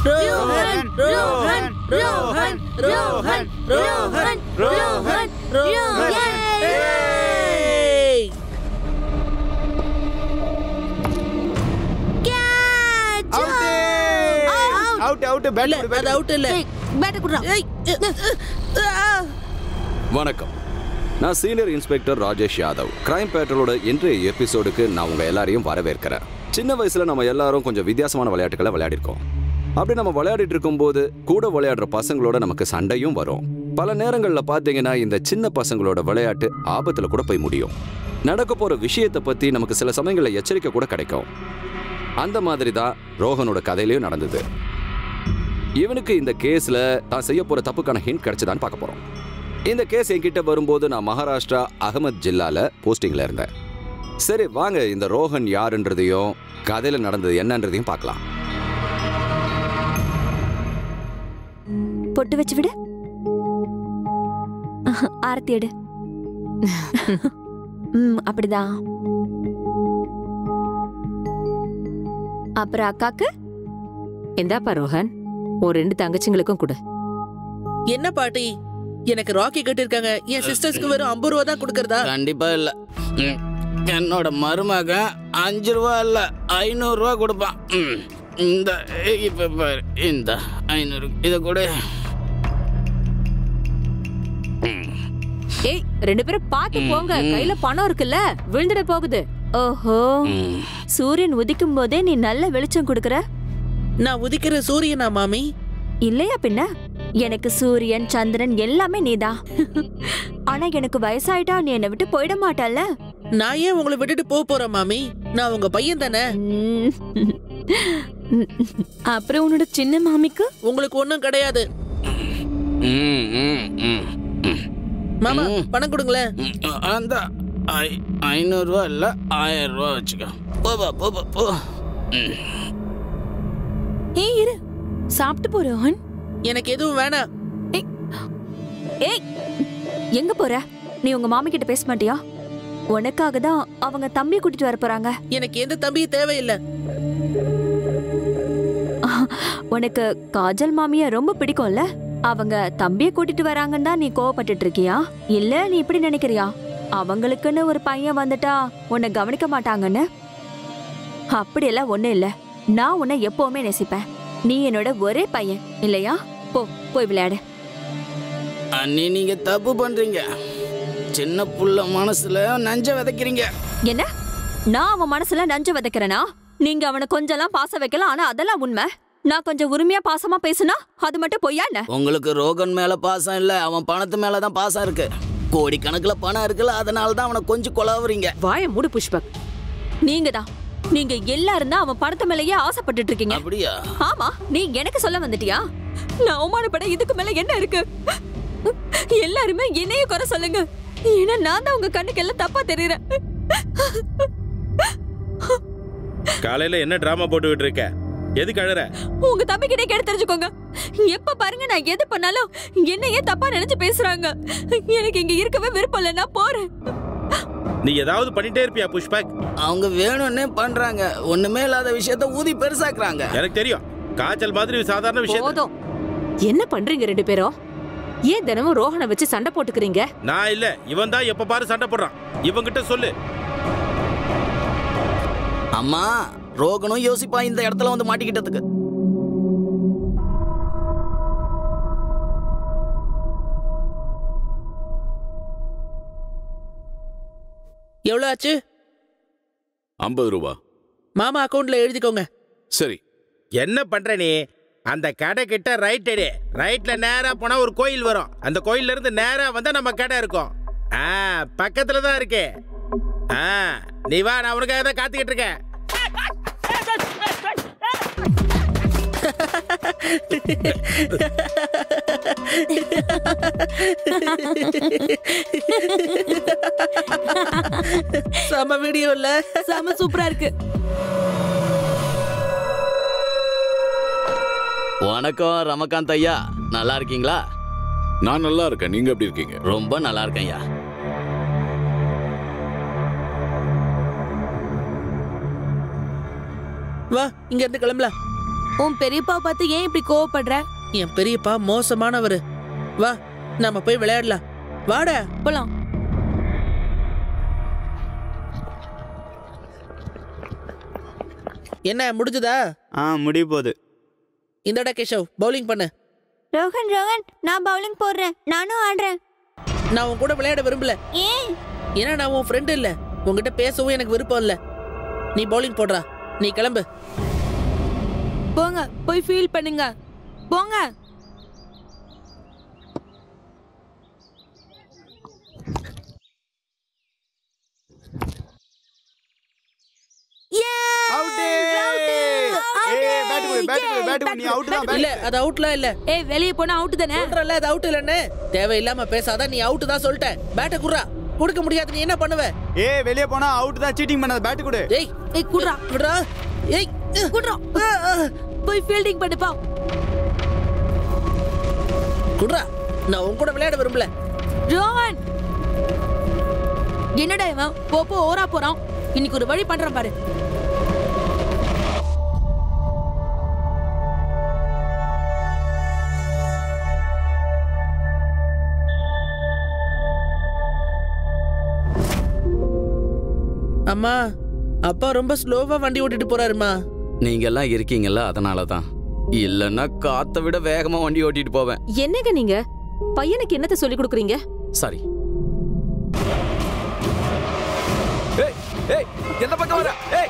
ரோஹன் ரோஹன் ரோஹன் ரோஹன் ரோஹன் ரோஹன் ரோஹன் ஏய்! Out out இல்ல அது அவுட் இல்ல பேட்டை குடுறா ஏய், அ, அ, ஆ. வணக்கம் நான் senior inspector Rajesh Yadav crime பேட்ரோலோட இன்றைய எபிசோடுக்கு நான் உங்க எல்லாரையும் வரவேற்கிறேன் சின்ன வயசுல நம்ம எல்லாரும் கொஞ்சம் வித்தியாசமான விளையாட்டுகளை விளையாடிருக்கோம் அப்படி நம்ம விளையாடிட்டு இருக்கும்போது கூட விளையாடுற பசங்களோட நமக்கு சண்டையும் வரும் பல நேரங்கள்ல பாத்தீங்கன்னா இந்த சின்ன பசங்களோட விளையாட்டு ஆபத்துல கூட போய் முடியும் நடக்க போற விஷயத்தை பத்தி நமக்கு சில சமயங்கள்ல எச்சரிக்கை கூட கிடைக்கும் அந்த மாதிரி தான் ரோஹனோட கதையிலயும் நடந்தது இவனுக்கு இந்த கேஸ்ல தான் செய்ய போற தப்புக்கான ஹிண்ட் கிடைச்சதான்னு பார்க்க போறோம் இந்த கேஸ் என்கிட்ட வரும்போது நான் மகாராஷ்டிரா அகமத் ஜில்லால போஸ்டிங்ல இருந்தேன் சரி வாங்க இந்த ரோஹன் யாருன்றதையும் கதையில நடந்தது என்னன்றதையும் பார்க்கலாம் பொட்டு வச்சு விடு ஆரத்தி எடு ம் அப்படிதான் அப்புறம் அக்காக்கு இந்தாப்பா ரோஹன் ஒரு ரெண்டு தங்கச்சிங்களுக்கும் கொடு என்ன பாட்டி எனக்கு ராக்கி கட்டிருக்காங்க என் சிஸ்டர்ஸ்க்கு வெறும் ஐம்பது ரூபா தான் கொடுக்கறதா கண்டிப்பா இல்ல ம். என்னோட மருமகன் அஞ்சு ரூபா இல்ல ஐநூறு ரூபா கொடுப்பான் ம். இந்த இப்ப பாரு இந்த ஐநூறு இத கொடு ஏய் ரெண்டு பேரும் பார்த்து போங்க கையில பணம் இருக்குல்ல விழுந்துட போகுது ஓஹோ ம். சூரியன் உதிக்கும் போதே நீ நல்ல வெளிச்சம் கொடுக்கற நான் உதிக்கிற சூரியனா மாமி இல்லையா பின்ன எனக்கு சூரியன் சந்திரன் எல்லாமே நீதான் ஆனா எனக்கு வயசாயிட்டா நீ என்னை விட்டு போயிட மாட்டல்ல நான் ஏன் உங்களை விட்டுட்டு போக போறேன் மாமி நான் உங்க பையன் தானே ம். அப்புறம் உன்னோட சின்ன மாமிக்கு உங்களுக்கு ஒண்ணும் கிடையாது ம், ம், ம், ம். மாமா ம். பணம் கொடுங்களேன் ம், அந்த ஐ- ஐநூறு ரூபா இல்ல ஆயிரம் ரூபா வச்சுக்கோ போபா போபா போ ம். ஏய் இரு சாப்பிட்டு போறோன் எனக்கு எதுவும் வேணாம் ஏய் எங்க போற நீ உங்க மாமி கிட்ட பேச மாட்டியா உனக்காக தான் அவங்க தம்பி கூட்டிட்டு வர போறாங்க எனக்கு எந்த தம்பியும் தேவையில்லை உனக்கு காஜல் மாமிய ரொம்ப பிடிக்கும்ல அவங்க தம்பிய கூட்டிட்டு வராங்கன்னு தான் நீ கோவப்பட்டுட்டு இருக்கியா இல்ல நீ இப்படி நினைக்கிறியா அவங்களுக்குன்னு ஒரு பையன் வந்துட்டா உன்னை கவனிக்க மாட்டாங்கன்னு அப்படியெல்லாம் ஒண்ணு இல்ல நான் உன்னை எப்பவுமே நேசிப்பேன் நீ என்னோட ஒரே பையன் இல்லையா போ போய் விளையாடு அண்ணி நீங்க தப்பு பண்றீங்க சின்ன புள்ள மனசுல நஞ்ச விதைக்கிறீங்க என்ன நான் அவன் மனசுல நஞ்சு விதைக்கிறேனா நீங்க அவனை கொஞ்சம்லாம் பாசம் வைக்கலாம் ஆனா அதெல்லாம் உண்மை நான் கொஞ்சம் உரிமையா பாசமா பேசுனா அது மட்டும் பொய்யா என்ன உங்களுக்கு ரோகன் மேல பாசம் இல்ல அவன் பணத்து மேல தான் பாசம் இருக்கு கோடிக்கணக்குல பணம் இருக்குல்ல அதனால தான் அவனை கொஞ்சம் கொலாவுறீங்க வாய மூடு புஷ்பக் நீங்க தான் நீங்க எல்லாரும் தான் அவன் படத்து மேலேயே ஆசைப்பட்டுட்டு இருக்கீங்க அப்படியா ஆமா நீ எனக்கு சொல்ல வந்துட்டியா நான் அவமானப்பட இதுக்கு மேல என்ன இருக்கு எல்லாருமே என்னைய குறை சொல்லுங்க ஏன்னா நான் தான் உங்க கண்ணுக்கு எல்லாம் தப்பா தெரியறேன் காலையில என்ன டிராமா போட்டுக்கிட்டு இருக்க எதுக்கு அழற உங்க தம்பி கிட்ட கேட்டு தெரிஞ்சுக்கோங்க எப்ப பாருங்க நான் எது பண்ணாலும் என்னையே தப்பா நினைச்சு பேசுறாங்க எனக்கு இங்க இருக்கவே விருப்பம் இல்ல நான் போறேன் நீ ஏதாவது பண்ணிட்டே இருப்பியா புஷ்பக் அவங்க வேணும்னே பண்றாங்க ஒண்ணுமே இல்லாத விஷயத்த ஊதி பெருசாக்குறாங்க எனக்கு தெரியும் காய்ச்சல் மாதிரி சாதாரண விஷயம் போதும் என்ன பண்றீங்க ரெண்டு பேரும் ஏன் தினமும் ரோஹனை வச்சு சண்டை போட்டுக்கிறீங்க நான் இல்ல இவன் தான் எப்ப பாரு சண்டை போடுறான் இவங்கிட்ட சொல்லு அம்மா ரோகனும் யோசிப்பா இந்த இடத்துல வந்து மாட்டிக்கிட்டதுக்கு எவ்வளவு ஆச்சு ஐம்பது ரூபா மாமா அக்கவுண்ட்ல எழுதிக்கோங்க சரி என்ன பண்ற நீ அந்த கடை கிட்ட ரைட் அடி ரைட்ல நேரா போனா ஒரு கோயில் வரும் அந்த கோயில்ல இருந்து நேரா வந்தா நம்ம கடை இருக்கும் ஆ பக்கத்துல தான் இருக்கு ஆ நீ வா நான் உனக்காக தான் காத்துக்கிட்டு இருக்கேன் செம வீடியோ இல்ல செம சூப்பரா இருக்கு வணக்கம் ரமகாந்த் ஐயா நல்லா இருக்கீங்களா நான் நல்லா இருக்கேன் நீங்க எப்படி இருக்கீங்க ரொம்ப நல்லா இருக்கேன் ஐயா வா இங்க இருந்து கிளம்பலாம் உன் பெரியப்பா பார்த்து ஏன் இப்படி கோவப்படுற என் பெரியப்பா மோசமானவரு வா நம்ம போய் விளையாடலாம் வாடா போலாம் என்ன முடிஞ்சதா ஆ முடிய போகுது இந்தடா கேஷவ் பவுலிங் பண்ணு ரோஹன் ரோஹன் நான் பவுலிங் போடுறேன் நானும் ஆடுறேன் நான் உன் கூட விளையாட விரும்பல ஏன் ஏன்னா நான் உன் ஃப்ரெண்டு இல்ல உன்கிட்ட பேசவும் எனக்கு விருப்பம் இல்ல நீ பவுலிங் போடுறா நீ கிளம்பு போங்க போய் ஃபீல் பண்ணுங்க போங்க இல்ல அது அவுட்லாம் இல்ல ஏய் வெளிய போனா அவுட் தானே சொல்றல அது அவுட் இல்லன்னு தேவையில்லாம பேசாத நீ அவுட் தான் சொல்லிட்டேன் பேட்டை குடுறா கொடுக்க முடியாது நீ என்ன பண்ணுவ ஏ வெளியே போனா அவுட் தான் சீட்டிங் பண்ணாத பேட் கொடு ஏய் ஏய் குடுறா விடுறா ஏய் குடுறா போய் ஃபீல்டிங் பண்ணுப்பா குடுறா நான் உன் கூட விளையாட விரும்பல ரோஹன் என்னடா இவன் போ போ ஓரா போறான் இன்னைக்கு ஒரு வழி பண்றான் பாரு அம்மா அப்பா ரொம்ப ஸ்லோவா வண்டி ஓட்டிட்டு போறாருமா நீங்க எல்லாம் இருக்கீங்கல்ல அதனால தான் இல்லைன்னா காத்தை விட வேகமா வண்டி ஓட்டிட்டு போவேன் என்னங்க நீங்க பையனுக்கு என்னத்த சொல்லி கொடுக்குறீங்க சாரி ஏய் ஏய் எந்த பக்கம் வர ஏய்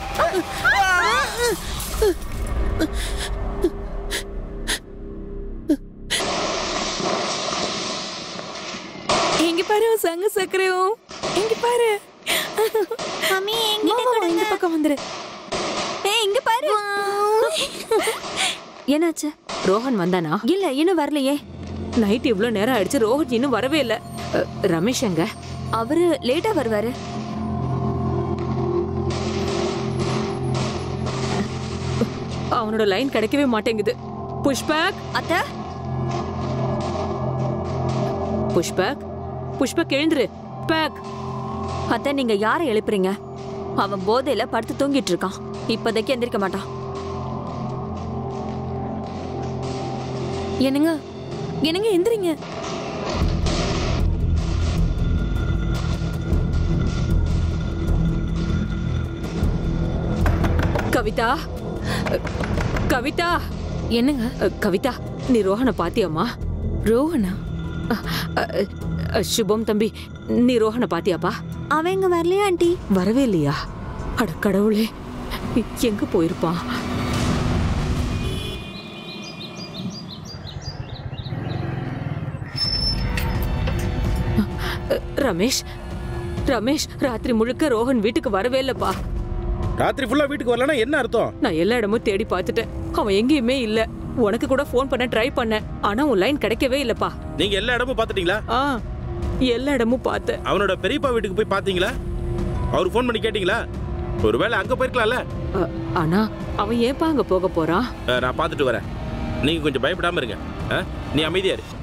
இங்க பாரு உன் சங்கு சக்கரையும் இங்க பாரு மம்மி வா, வா, வா, இந்த பக்கம் வந்துரு ஏய் இங்க பாரு என்னாச்சு ரோஹன் வந்தானா இல்ல இன்னும் வரலையே நைட் இவ்ளோ நேரம் ஆயிடுச்சு ரோஹன் இன்னும் வரவே இல்ல அ, ரமேஷ் எங்க அவரு லேட்டா வருவாரு அவனோட லைன் கிடைக்கவே மாட்டேங்குது புஷ்பக் அத்த புஷ்பக் புஷ்பக் எழுந்துரு பேக் அத்த நீங்க யாரை எழுப்புறீங்க அவன் போதையில படுத்து தூங்கிட்டு இருக்கான் இப்போதைக்கு எந்திரிக்க மாட்டான் என்னங்க என்னங்க எந்திரிங்க கவிதா அ, கவிதா என்னங்க அ, கவிதா நீ ரோஹனை பாத்தியாமா ரோஹனா அ, அ, அ, சுபம் தம்பி நீ ரோஹனை பாத்தியாப்பா அவன் இங்க வரலையா ஆண்டி வரவே இல்லையா அட கடவுளே எ- எங்க போயிருப்பான் அ, ரமேஷ் ரமேஷ் ராத்திரி முழுக்க ரோஹன் வீட்டுக்கு வரவே இல்லப்பா ராத்திரி ஃபுல்லா வீட்டுக்கு வரலன்னா என்ன அர்த்தம் நான் எல்லா இடமும் தேடி பார்த்துட்டேன் அவன் எங்கேயுமே இல்ல உனக்கு கூட ஃபோன் பண்ண ட்ரை பண்ணேன் ஆனா உன் லைன் கிடைக்கவே இல்லப்பா நீங்க எல்லா இடமும் பார்த்துட்டீங்களா ஆ எல்லா இடமும் பார்த்தேன் அவனோட பெரியப்பா வீட்டுக்கு போய் பார்த்தீங்களா அவர் ஃபோன் பண்ணி கேட்டீங்களா ஒருவேளை அங்க போயிருக்கலாம்ல அ, ஆனா அவன் ஏன்பா அங்க போக போறான் அஹ், நான் பார்த்துட்டு வரேன் நீங்க கொஞ்சம் பயப்படாம இருங்க அஹ், நீ அமைதியா இரு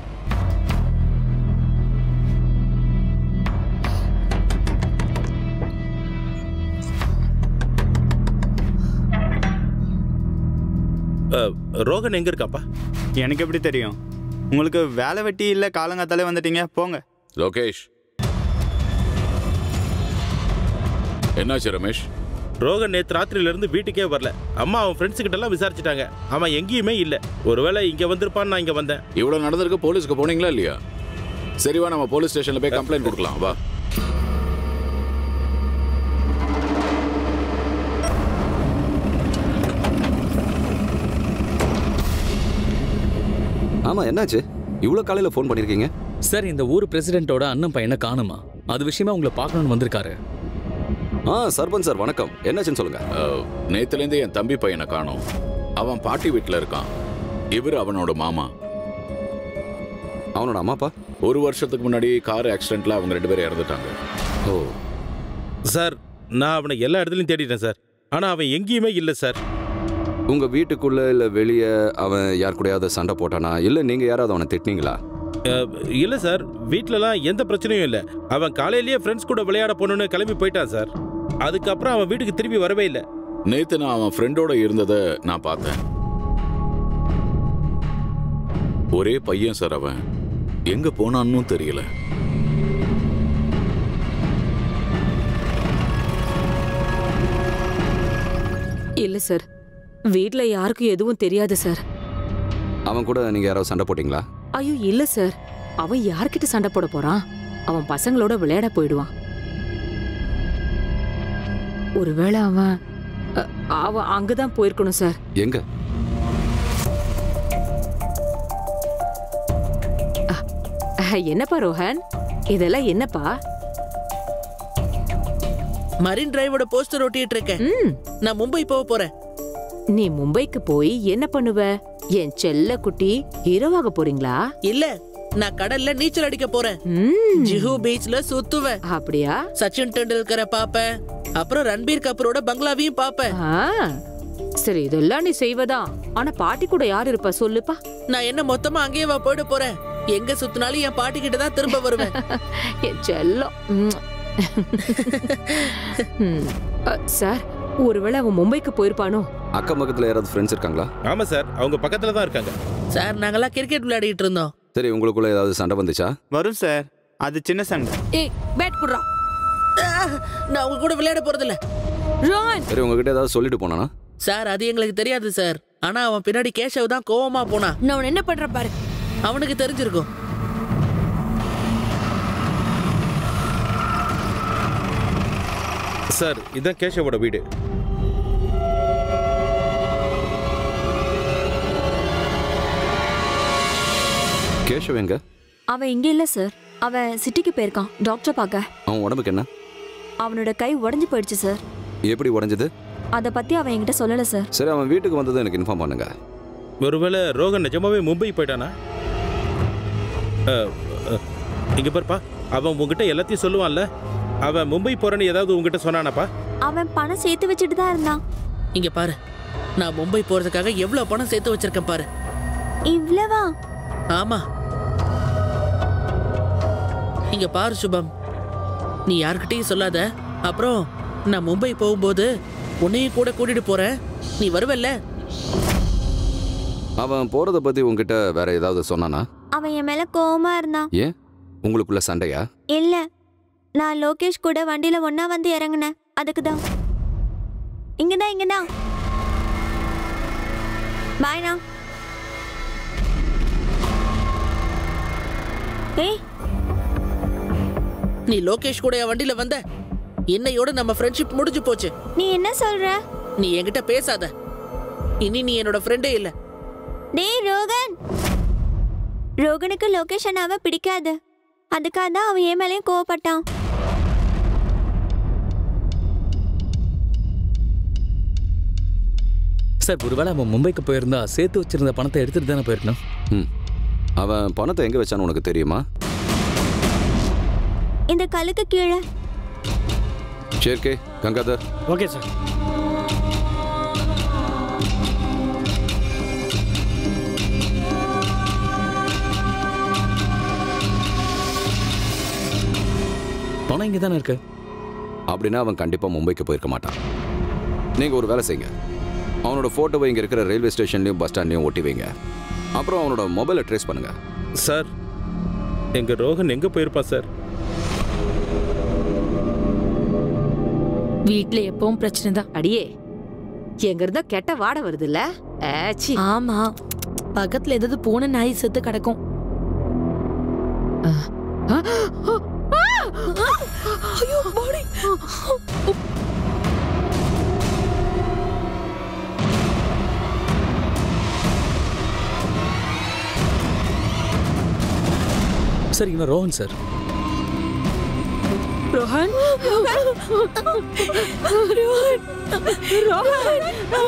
அஹ், ரோகன் எங்க இருக்காப்பா எனக்கு எப்படி தெரியும் உங்களுக்கு வேலை வெட்டி இல்லை காலங்காத்தாலே வந்துட்டீங்க போங்க லோகேஷ் என்னாச்சு ரமேஷ் ரோகன் நேத்து ராத்திரில இருந்து வீட்டுக்கே வரல அம்மா அவன் ஃப்ரெண்ட்ஸ் கிட்ட எல்லாம் விசாரிச்சுட்டாங்க அவன் எங்கேயுமே இல்ல ஒருவேளை இங்க வந்திருப்பான்னு நான் இங்க வந்தேன் இவ்வளவு நடந்திருக்கு போலீஸ்க்கு போனீங்களா இல்லையா சரி வா நம்ம போலீஸ் ஸ்டேஷன்ல போய் கம்ப்ளைண்ட் கொடுக்கலாம் வா ஆமா என்னாச்சு இவ்வளோ காலையில் ஃபோன் பண்ணியிருக்கீங்க சார் இந்த ஊர் பிரசிடென்ட்டோட அண்ணன் பையனை காணுமா அது விஷயமா உங்களை பார்க்கணும்னு வந்திருக்காரு ஆ சர்பஞ்ச் சார் வணக்கம் என்னாச்சுன்னு சொல்லுங்க அஹ், நேத்துலேருந்து என் தம்பி பையனை காணோம் அவன் பாட்டி வீட்டில் இருக்கான் இவர் அவனோட மாமா அவனோட அம்மா அப்பா ஒரு வருஷத்துக்கு முன்னாடி கார் ஆக்சிடென்ட்ல அவங்க ரெண்டு பேரும் இறந்துட்டாங்க ஓ சார் நான் அவனை எல்லா இடத்துலயும் தேடிட்டேன் சார் ஆனா அவன் எங்கேயுமே இல்ல சார் உங்க வீட்டுக்குள்ள இல்ல வெளியே அவன் யார் கூடயாவது சண்டை போட்டானா இல்ல நீங்க யாராவது அவனை திட்டினீங்களா அஹ், இல்ல சார் வீட்லலாம் எந்த பிரச்சனையும் இல்ல அவன் காலையிலேயே ஃப்ரெண்ட்ஸ் கூட விளையாட போகணும்னு கிளம்பி போயிட்டான் சார் அதுக்கப்புறம் அவன் வீட்டுக்கு திரும்பி வரவே இல்லை நேத்து நான் அவன் ஃப்ரெண்டோட இருந்ததை நான் பார்த்தேன் ஒரே பையன் சார் அவன் எங்க போனான்னு தெரியல இல்ல சார் வீட்ல யாருக்கும் எதுவும் தெரியாது சார் அவன் கூட நீங்க யாராவது சண்டை போட்டீங்களா ஐயோ இல்ல சார் அவன் யார்கிட்ட சண்டை போட போறான் அவன் பசங்களோட விளையாட போயிடுவான் ஒருவேளை அவன் அ, அவன் அங்கதான் போயிருக்கணும் சார் எங்க அஹ், என்னப்பா ரோஹன் இதெல்லாம் என்னப்பா மரீன் டிரைவோட போஸ்டர் ஒட்டிட்டு இருக்கேன் ம் நான் மும்பை போக போறேன் நீ மும்பைக்கு போய் என்ன பண்ணுவ என் செல்ல குட்டி ஹீரோவாக போறீங்களா இல்ல நான் கடல்ல நீச்சல் அடிக்க போறேன் ம் ஜிஹு பீச்ல சுத்துவேன் அப்படியா சச்சின் டெண்டுல்கரை பாப்பேன் அப்புறம் ரன்பீர் கபூரோட பங்களாவையும் பாப்பேன் ஆ, சரி இதெல்லாம் நீ செய்வதா ஆனா பாட்டி கூட யார் இருப்பா சொல்லுப்பா நான் என்ன மொத்தமா அங்கேயே வா போயிட போறேன் எங்க சுத்தினாலும் என் பாட்டி கிட்ட தான் திரும்ப வருவேன் என் செல்லம் ம். ம். அ, சார் ஒருவேளை அவன் மும்பைக்கு போயிருப்பானோ அக்கம் பக்கத்துல யாராவது ஃப்ரெண்ட்ஸ் இருக்காங்களா ஆமா சார் அவங்க பக்கத்துல தான் இருக்காங்க சார் நாங்கெல்லாம் கிரிக்கெட் விளையாடிட்டு இருந்தோம் சரி உங்களுக்குள்ள ஏதாவது சண்டை வந்துச்சா வரும் சார் அது சின்ன சண்டை ஏய் பேட் குடுறா ஆஹ், நான் உங்க கூட விளையாட போறதில்ல ரான் சரி உங்ககிட்ட ஏதாவது சொல்லிட்டு போனானா சார் அது எங்களுக்கு தெரியாது சார் ஆனா அவன் பின்னாடி கேஷவ் தான் கோவமா போனான் நான் உன்னை என்ன பண்றேன் பாரு அவனுக்கு தெரிஞ்சிருக்கும் சார் இதுதான் கேஷவோட வீடு கேஷவ் எங்க அவன் இங்க இல்ல சார் அவன் சிட்டிக்கு போயிருக்கான் டாக்டர் பார்க்க அவன் உடம்புக்கு என்ன அவனோட கை உடைஞ்சு போயிடுச்சு சார் எப்படி உடைஞ்சது அதை பத்தி அவன் என்கிட்ட சொல்லல சார் சரி அவன் வீட்டுக்கு வந்ததை எனக்கு இன்ஃபார்ம் பண்ணுங்க ஒருவேளை ரோகன் நிஜமாவே மும்பை போயிட்டானா அஹ், அஹ், இங்க பாருப்பா அவன் உங்ககிட்ட எல்லாத்தையும் சொல்லுவான்ல அவன் மும்பை போறேன்னு ஏதாவது உங்ககிட்ட சொன்னானாப்பா அவன் பணம் சேர்த்து வச்சுட்டு தான் இருந்தான் இங்க பாரு நான் மும்பை போறதுக்காக எவ்வளவு பணம் சேர்த்து வச்சிருக்கேன் பாரு இவ்வளவா ஆமா இங்க பாரு சுபம் நீ யார்கிட்டயும் சொல்லாத அப்புறம் நான் மும்பை போகும்போது உன்னையும் கூட கூட்டிட்டு போறேன் நீ வருவல்ல அவன் போறத பத்தி உங்ககிட்ட வேற ஏதாவது சொன்னானா அவன் என் மேல கோவமா இருந்தான் ஏன் உங்களுக்குள்ள சண்டையா இல்ல நான் லோகேஷ் கூட வண்டியில ஒண்ணா வந்து இறங்குனேன் அதுக்கு தான் இங்கதான் இங்கதான் பாய்ண்ணா ஏய் நீ லோகேஷ் கூட என் வண்டியில வந்த இன்னையோட நம்ம ஃப்ரெண்ட்ஷிப் முடிஞ்சு போச்சு நீ என்ன சொல்ற நீ என்கிட்ட பேசாத இனி நீ என்னோட ஃப்ரெண்டே இல்ல டேய் ரோகன் ரோகனுக்கு லோகேஷ் அண்ணாவை பிடிக்காது அதுக்காக தான் அவன் என் மேலேயும் கோவப்பட்டான் சார் ஒருவேளை அவன் மும்பைக்கு போயிருந்தா சேர்த்து வச்சிருந்த பணத்தை எடுத்துட்டு தானே போயிருக்கணும் ம் அவன் பணத்தை எங்க வச்சான்னு உனக்கு தெரியுமா இந்த கல்லுக்கு கீழே சேர்க்கே கங்காதர் ஓகே சார் பணம் இங்கே தானே இருக்கு அப்படின்னா அவன் கண்டிப்பா மும்பைக்கு போயிருக்க மாட்டான் நீங்க ஒரு வேலை செய்யுங்க அவனோட போட்டோவை இங்க இருக்கிற ரயில்வே ஸ்டேஷன்லயும் பஸ் ஸ்டாண்ட்லயும் ஒட்டி வைங்க அப்புறம் அவனோட மொபைலை ட்ரேஸ் பண்ணுங்க சார் எங்க ரோகன் எங்க போயிருப்பான் சார் வீட்ல எப்பவும் பிரச்சனை தான் அடியே எங்க இருந்தா கெட்ட வாட வருதுல்ல ஆச்சி ஆமா பக்கத்துல ஏதாவது பூனை நாய் செத்து கிடக்கும் ஐயோ பாடி சார் இவன் ரோஹன் சார் ரோஹன் ரோஹன் ரோஹன்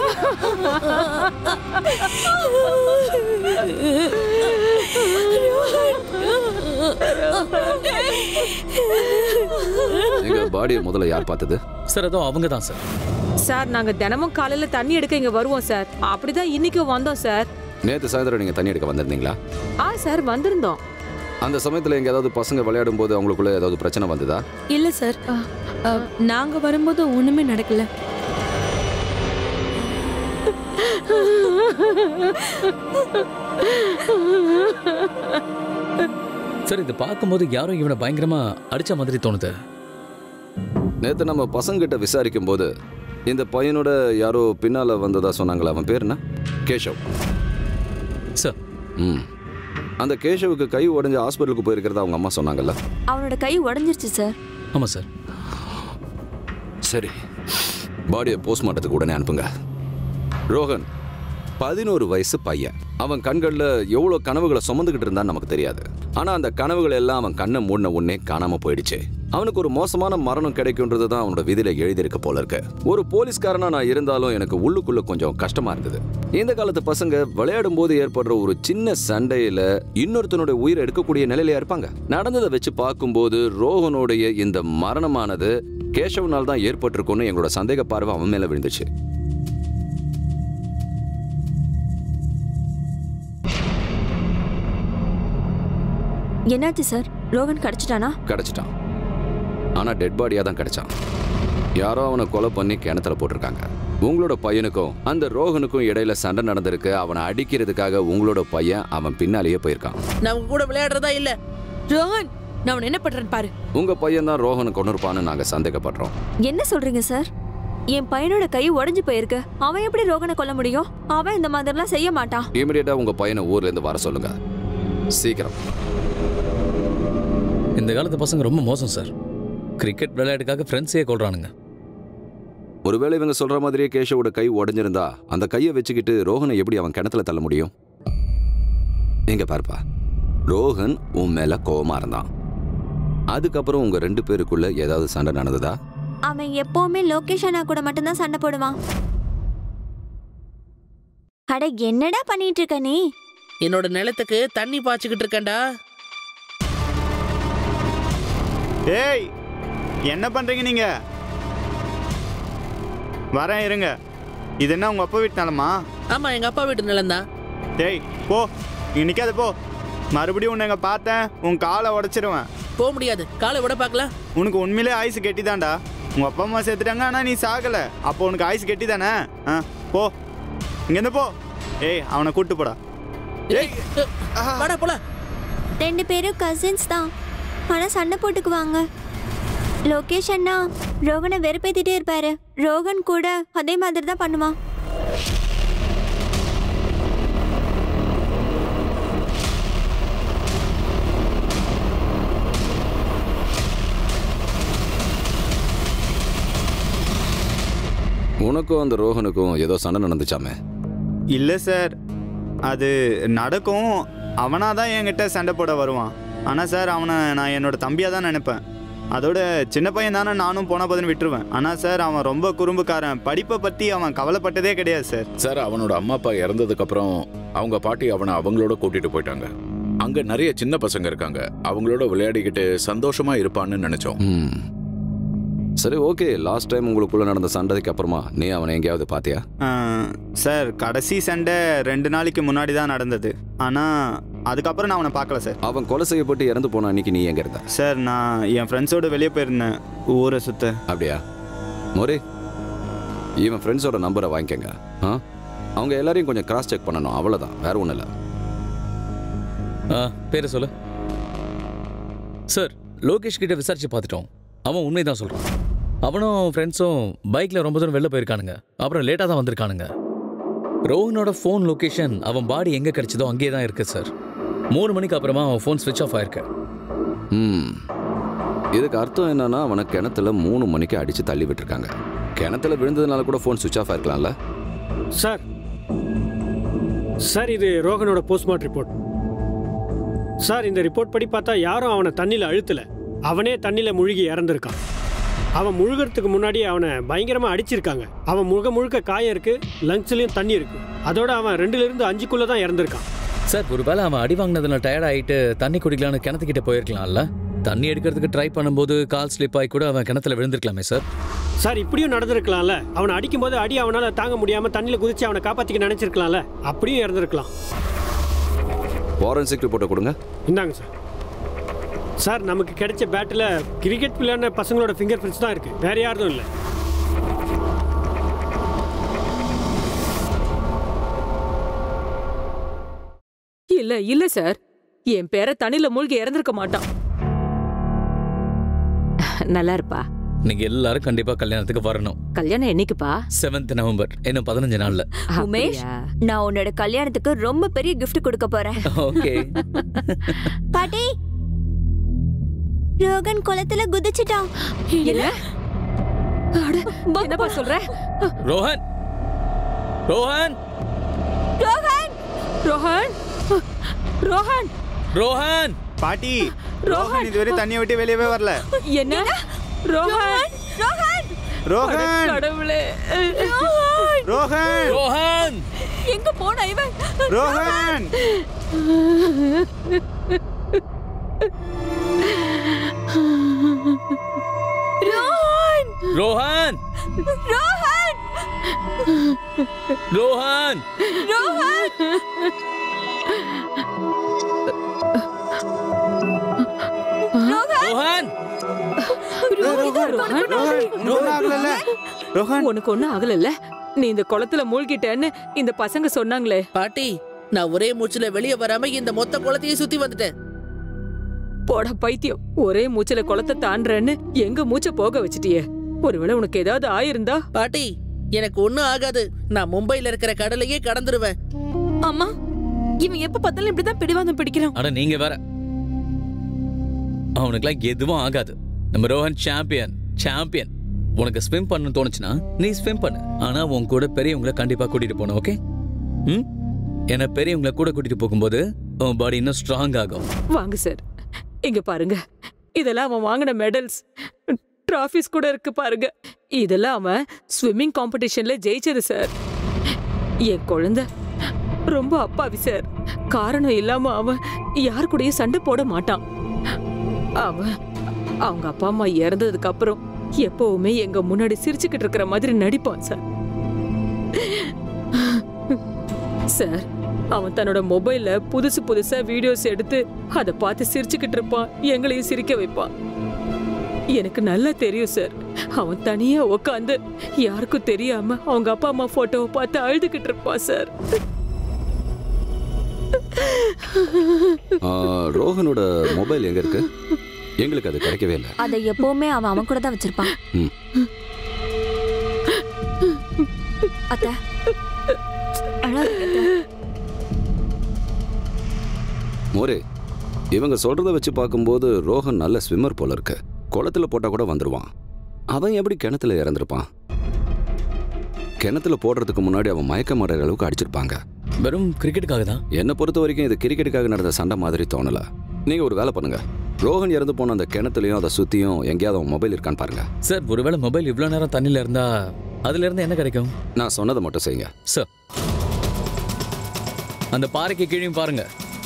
எங்க பாடியை முதல்ல யார் பார்த்தது சார் அதோ அவங்க தான் சார் சார் நாங்க தினமும் காலையில தண்ணி எடுக்க இங்க வருவோம் சார் அப்படிதான் இன்னைக்கும் வந்தோம் சார் நேத்து சாயந்தரம் நீங்க தண்ணி எடுக்க வந்திருந்தீங்களா ஆ சார் வந்திருந்தோம் அந்த சமயத்துல எங்க ஏதாவது பசங்க விளையாடும் போது அவங்களுக்குள்ள ஏதாவது பிரச்சனை வந்ததா இல்ல சார் அ, அ, நாங்க வரும்போது ஒண்ணுமே நடக்கல சார் இது பார்க்கும்போது யாரும் இவனை பயங்கரமா அடிச்ச மாதிரி தோணுது நேற்று நம்ம பசங்கிட்ட விசாரிக்கும் போது இந்த பையனோட யாரோ பின்னால வந்ததா சொன்னாங்களே அவன் பேர் என்ன கேஷவ் சார் ம் அந்த கேஷவுக்கு கை உடைஞ்சு ஹாஸ்பிட்டலுக்கு போயிருக்கிறதா அவங்க அம்மா சொன்னாங்கல்ல அவனோட கை உடஞ்சிருச்சு சார் ஆமா சார் சரி பாடியை போஸ்ட்மார்ட்டத்துக்கு உடனே அனுப்புங்க ரோஹன் பதினோரு வயசு பையன் அவன் கண்களில் எவ்வளோ கனவுகளை சுமந்துக்கிட்டு இருந்தான்னு நமக்கு தெரியாது ஆனால் அந்த கனவுகள் எல்லாம் அவன் கண்ணை மூடின உடனே காணாம போயிடுச்சு அவனுக்கு ஒரு மோசமான மரணம் கிடைக்குன்றது தான் அவனோட விதியில எழுதியிருக்க போல இருக்கு ஒரு போலீஸ்காரனா நான் இருந்தாலும் எனக்கு உள்ளுக்குள்ள கொஞ்சம் கஷ்டமா இருந்தது இந்த காலத்து பசங்க விளையாடும் போது ஏற்படுற ஒரு சின்ன சண்டையில இன்னொருத்தனுடைய உயிரை எடுக்கக்கூடிய நிலையில இருப்பாங்க நடந்ததை வச்சு பார்க்கும்போது ரோஹனுடைய இந்த மரணமானது கேசவனால் தான் ஏற்பட்டிருக்கும்னு எங்களோட சந்தேக பார்வை அவன் மேல விழுந்துச்சு என்னாச்சு சார் ரோகன் கிடைச்சிட்டானா கிடைச்சிட்டான் ஆனா டெட் பாடியா தான் கிடைச்சான் யாரோ அவனை கொலை பண்ணி கிணத்துல போட்டிருக்காங்க உங்களோட பையனுக்கும் அந்த ரோஹனுக்கும் இடையில சண்டை நடந்திருக்கு அவனை அடிக்கிறதுக்காக உங்களோட பையன் அவன் பின்னாலேயே போயிருக்கான் நான் உங்க கூட விளையாடுறதா இல்ல ரோஹன் நான் உன்னை என்ன பண்றேன்னு பாரு உங்க பையன் தான் ரோஹனை கொண்டு இருப்பான்னு நாங்க சந்தேகப்படுறோம் என்ன சொல்றீங்க சார் என் பையனோட கை உடைஞ்சு போயிருக்கு அவன் எப்படி ரோகனை கொல்ல முடியும் அவன் இந்த மாதிரிலாம் செய்ய மாட்டான் இமீடியட்டா உங்க பையனை ஊர்ல இருந்து வர சொல்லுங்க சீக்கிரம் இந்த காலத்து பசங்க ரொம்ப மோசம் சார் கிரிக்கெட் விளையாட்டுக்காக ஃப்ரெண்ட்ஸே கொள்றானுங்க ஒருவேளை இவங்க சொல்ற மாதிரியே கேஷவோட கை உடைஞ்சிருந்தா அந்த கையை வச்சுக்கிட்டு ரோஹனை எப்படி அவன் கிணத்துல தள்ள முடியும் எங்க பாருப்பா ரோஹன் உன் மேல கோவமா இருந்தான் அதுக்கப்புறம் உங்க ரெண்டு பேருக்குள்ள ஏதாவது சண்டை நடந்ததா அவன் எப்பவுமே லொகேஷனா கூட மட்டும்தான் சண்டை போடுவான் அட என்னடா பண்ணிட்டு இருக்க நீ என்னோட நிலத்துக்கு தண்ணி பாய்ச்சிக்கிட்டு இருக்கேன்டா ஏய் என்ன பண்றீங்க நீங்க வரேன் இருங்க இது என்ன உங்க அப்பா வீட்டு நிலமா ஆமா எங்க அப்பா வீட்டு நிலம் தான் டேய் போ நீ நிக்காத போ மறுபடியும் உன்னை எங்க பார்த்தேன் உன் காலை உடைச்சிருவேன் போக முடியாது காலை விட பார்க்கலாம் உனக்கு உண்மையிலே ஆயுசு கெட்டிதான்டா உங்க அப்பா அம்மா சேர்த்துட்டாங்க ஆனா நீ சாகல அப்போ உனக்கு ஆயுசு கெட்டி தானே ஆ போ இங்கேருந்து போ ஏய் அவனை கூட்டு போடா ஏய், வாடா போலாம் ரெண்டு பேரும் கசின்ஸ் தான் ஆனா சண்டை போட்டுக்குவாங்க லோகேஷ் அண்ணா ரோகனை வெறுப்பேத்திட்டே இருப்பாரு ரோகன் கூட அதே மாதிரி தான் பண்ணுவான் உனக்கும் அந்த ரோஹனுக்கும் ஏதோ சண்டை நடந்துச்சாமே இல்லை சார் அது நடக்கும் அவனாக தான் என்கிட்ட சண்டை போட வருவான் ஆனால் சார் அவனை நான் என்னோட தம்பியாக தான் நினைப்பேன் அதோட சின்ன பையன் தானே நானும் போன போதுன்னு விட்டுருவேன் ஆனால் சார் அவன் ரொம்ப குறும்புக்காரன் படிப்பை பற்றி அவன் கவலைப்பட்டதே கிடையாது சார் சார் அவனோட அம்மா அப்பா இறந்ததுக்கு அப்புறம் அவங்க பாட்டி அவனை அவங்களோட கூட்டிட்டு போயிட்டாங்க அங்க நிறைய சின்ன பசங்க இருக்காங்க அவங்களோட விளையாடிக்கிட்டு சந்தோஷமா இருப்பான்னு நினைச்சோம் ம் சரி ஓகே லாஸ்ட் டைம் உங்களுக்குள்ள நடந்த சண்டைக்கு அப்புறமா நீ அவனை எங்கேயாவது பாத்தியா ஆ, சார் கடைசி சண்டை ரெண்டு நாளைக்கு முன்னாடி தான் நடந்தது ஆனால் அதுக்கப்புறம் நான் அவனை பார்க்கல சார் அவன் கொலை செய்யப்பட்டு இறந்து போன அன்னைக்கு நீ எங்க இருந்த சார் நான் என் ஃப்ரெண்ட்ஸோட வெளியே போயிருந்தேன் ஊரை சுத்த அப்படியா மோரே இவன் ஃப்ரெண்ட்ஸோட நம்பரை வாங்கிக்கங்க ஆ அவங்க எல்லாரையும் கொஞ்சம் கிராஸ் செக் பண்ணணும் அவ்வளோதான் வேற ஒன்றும் இல்லை ஆ பேரை சொல்லு சார் லோகேஷ் கிட்ட விசாரிச்சு பார்த்துட்டோம் அவன் உண்மை தான் சொல்கிறான் அவனும் ஃப்ரெண்ட்ஸும் பைக்கில் ரொம்ப தூரம் வெளில போயிருக்கானுங்க அப்புறம் லேட்டாக தான் வந்திருக்கானுங்க ரோஹனோட ஃபோன் லொக்கேஷன் அவன் பாடி எங்கே கிடைச்சதோ அங்கேயே தான் இருக்குது சார் மூணு மணிக்கு அப்புறமா அவன் ஃபோன் ஸ்விட்ச் ஆஃப் ஆயிருக்கு ம் இதுக்கு அர்த்தம் என்னன்னா அவனை கிணத்துல மூணு மணிக்கு அடிச்சு தள்ளி விட்டுருக்காங்க கிணத்துல விழுந்ததுனால கூட ஃபோன் சுவிச் ஆஃப் ஆயிருக்கலாம்ல சார் சார் இது ரோகனோட போஸ்ட்மார்ட் ரிப்போர்ட் சார் இந்த ரிப்போர்ட் படி பார்த்தா யாரும் அவனை தண்ணியில் அழுத்தல அவனே தண்ணியில் முழுகி இறந்துருக்கான் அவன் முழுகிறதுக்கு முன்னாடி அவனை பயங்கரமாக அடிச்சிருக்காங்க அவன் முழுக்க முழுக்க காயம் இருக்கு லங்ஸ்லயும் தண்ணி இருக்கு அதோட அவன் ரெண்டுல இருந்து அஞ்சுக்குள்ள தான் இறந்துருக்கான் சார் ஒருவேளை அவன் அடி வாங்கினதுல டயர்ட் ஆகிட்டு தண்ணி குடிக்கலான்னு கிணத்துக்கிட்ட போயிருக்கலாம்ல தண்ணி எடுக்கிறதுக்கு ட்ரை பண்ணும்போது கால் ஸ்லிப் ஆகி கூட அவன் கிணத்துல விழுந்திருக்கலாமே சார் சார் இப்படியும் நடந்திருக்கலாம்ல அவனை அடிக்கும்போது அடி அவனால தாங்க முடியாம தண்ணியில குதிச்சு அவனை காப்பாத்திக்க நினைச்சிருக்கலாம்ல அப்படியும் இறந்துருக்கலாம் ஃபாரன்சிக் ரிப்போர்ட்டை கொடுங்க இந்தாங்க சார் சார் நமக்கு கிடைச்ச பேட்டில் கிரிக்கெட் விளையாடின பசங்களோட ஃபிங்கர் பிரிண்ட்ஸ் தான் இருக்கு வேற யாரும் இல்லை இல்ல இல்ல சார் என் பேர தண்ணில மூழ்கி இறந்திருக்க மாட்டான் நல்லா இருப்பா நீங்க எல்லாரும் கண்டிப்பா கல்யாணத்துக்கு வரணும் கல்யாணம் என்னைக்குப்பா செவன்த் நவம்பர் இன்னும் பதினஞ்சு நாள்ல உமேஷ் நான் உன்னோட கல்யாணத்துக்கு ரொம்ப பெரிய gift கொடுக்க போறேன் ஓகே பாட்டி ரோகன் குளத்துல குதிச்சிட்டான் என்ன என்னப்பா சொல்ற ரோஹன் ரோஹன் ரோஹன் ரோஹன் ரோஹன் ரோஹன் பாட்டி ரோஹன். ரோஹன் இதுவரை தண்ணியை விட்டு வெளியவே வரல என்ன ரோஹன் ரோஹன் ரோஹன் கடவுளே ரோஹன் ரோஹன் எங்க போன இவன் ரோஹன் ரோஹன் ரோஹன் ரோஹன் ரோஹன் ரோஹன் ரோஹன் ரோஹன் ஒண்ணும் ஆகலல்ல? ரோஹன் உனக்கு ஒண்ணும் ஆகலல்ல நீ இந்த குளத்துல மூழ்கிட்டேன்னு இந்த பசங்க சொன்னாங்களே பாட்டி நான் ஒரே மூச்சுல வெளியே வராம இந்த மொத்த குளத்தையே சுத்தி வந்துட்டேன் போட பைத்தியம் ஒரே மூச்சுல குளத்தை தாண்டுறேன்னு எங்க மூச்ச போக வச்சிட்டியே ஒருவேளை உனக்கு ஏதாவது ஆயிருந்தா பாட்டி எனக்கு ஒண்ணும் ஆகாது நான் மும்பைல இருக்கிற கடலையே கடந்துருவேன் அம்மா இவன் எப்ப பார்த்தாலும் இப்படிதான் பிடிவாதம் பிடிக்கிறான் அட நீங்க வேற அவனுக்குலாம் எதுவும் ஆகாது நம்ம ரோஹன் சாம்பியன் சாம்பியன் உனக்கு ஸ்விம் பண்ணணும்னு தோணுச்சுன்னா நீ ஸ்விம் பண்ணு ஆனா உன் கூட பெரியவங்களை கண்டிப்பா கூட்டிட்டு போகணும் ஓகே ம் ஏன்னா பெரியவங்களை கூட கூட்டிட்டு போகும்போது உன் பாடி இன்னும் ஸ்ட்ராங் ஆகும் வாங்க சார் இங்க பாருங்க இதெல்லாம் அவன் வாங்கின மெடல்ஸ் டிராஃபிஸ் கூட இருக்கு பாருங்க இதெல்லாம் அவன் ஸ்விம்மிங் காம்படிஷன்ல ஜெயிச்சது சார் என் குழந்தை ரொம்ப அப்பாவி சார் காரணம் இல்லாம அவன் யார் கூடயும் சண்டை போட மாட்டான் அவன் அவங்க அப்பா அம்மா இறந்ததுக்கு அப்புறம் எப்பவுமே எங்க முன்னாடி சிரிச்சுக்கிட்டு இருக்கிற மாதிரி நடிப்பான் சார் சார் அவன் தன்னோட மொபைல்ல புதுசு புதுசா வீடியோஸ் எடுத்து அதை பார்த்து சிரிச்சுக்கிட்டு இருப்பான் எங்களையும் சிரிக்க வைப்பான் எனக்கு நல்லா தெரியும் சார் அவன் தனியா உட்காந்து யாருக்கும் தெரியாம அவங்க அப்பா அம்மா போட்டோவை பார்த்து அழுதுகிட்டு இருப்பான் சார் ஆ, ரோஹனோட மொபைல் எங்க இருக்கு எங்களுக்கு அது கிடைக்கவே இல்லை அதை எப்பவுமே அவன் அவன் கூட தான் வச்சிருப்பான் ம். அத்த அழாதீங்க அத்தை. மோரே இவங்க சொல்றத வச்சு பார்க்கும்போது ரோஹன் நல்ல ஸ்விம்மர் போல இருக்கு குளத்துல போட்டா கூட வந்துருவான் அவன் எப்படி கிணத்துல இறந்திருப்பான் கிணத்துல போடுறதுக்கு முன்னாடி அவன் மயக்க மாடுற அளவுக்கு அடிச்சிருப்பாங்க வெறும் கிரிக்கெட்டுக்காக தான் என்னை பொறுத்த வரைக்கும் இது கிரிக்கெட்டுக்காக நடந்த சண்டை மாதிரி தோணல நீங்க ஒரு வேலை பண்ணுங்க ரோஹன் இறந்து போன அந்த கிணத்துலயும் அதை சுத்தியும் எங்கேயாவது அவன் மொபைல் இருக்கான்னு பாருங்க சார் ஒருவேளை மொபைல் இவ்வளோ நேரம் தண்ணியில் இருந்தா அதுல இருந்து என்ன கிடைக்கும் நான் சொன்னதை மட்டும் செய்யுங்க சார் அந்த பாறைக்கு கீழேயும் பாருங்க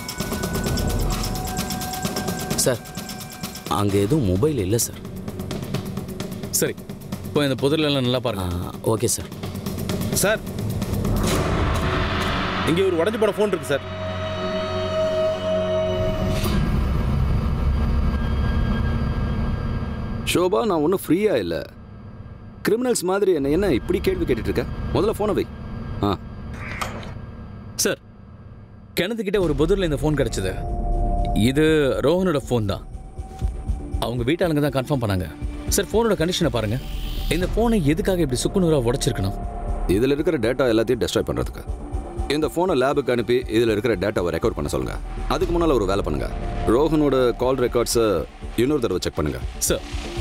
சார் அங்கே எதுவும் மொபைல் இல்லை சார் சரி இப்போ இந்த புதர்ல எல்லாம் நல்லா பாருங்க ஓகே சார் சார் இங்கே ஒரு உடஞ்சு போன ஃபோன் இருக்கு சார் ஷோபா நான் ஒன்றும் ஃப்ரீயா இல்லை கிரிமினல்ஸ் மாதிரி என்ன என்ன இப்படி கேள்வி கேட்டுட்டு இருக்க முதல்ல ஃபோனை வை ஆ சார் கிணத்துக்கிட்ட ஒரு புதர்ல இந்த ஃபோன் கிடைச்சது இது ரோஹனோட ஃபோன் தான் அவங்க வீட்டாளுங்க தான் கன்ஃபார்ம் பண்ணாங்க சார் ஃபோனோட கண்டிஷனை பாருங்க இந்த ஃபோனை எதுக்காக இப்படி சுக்குநூறாக உடைச்சிருக்கணும் இதில் இருக்கிற டேட்டா எல்லாத்தையும் டெஸ்ட்ராய் பண்ணுறதுக்கு இந்த ஃபோனை லேபுக்கு அனுப்பி இதில் இருக்கிற டேட்டாவை ரெக்கார்ட் பண்ண சொல்லுங்க அதுக்கு முன்னால் ஒரு வேலை பண்ணுங்க ரோஹனோட கால் ரெக்கார்ட்ஸை இன்னொரு தடவை செக் பண்ணுங்க சார்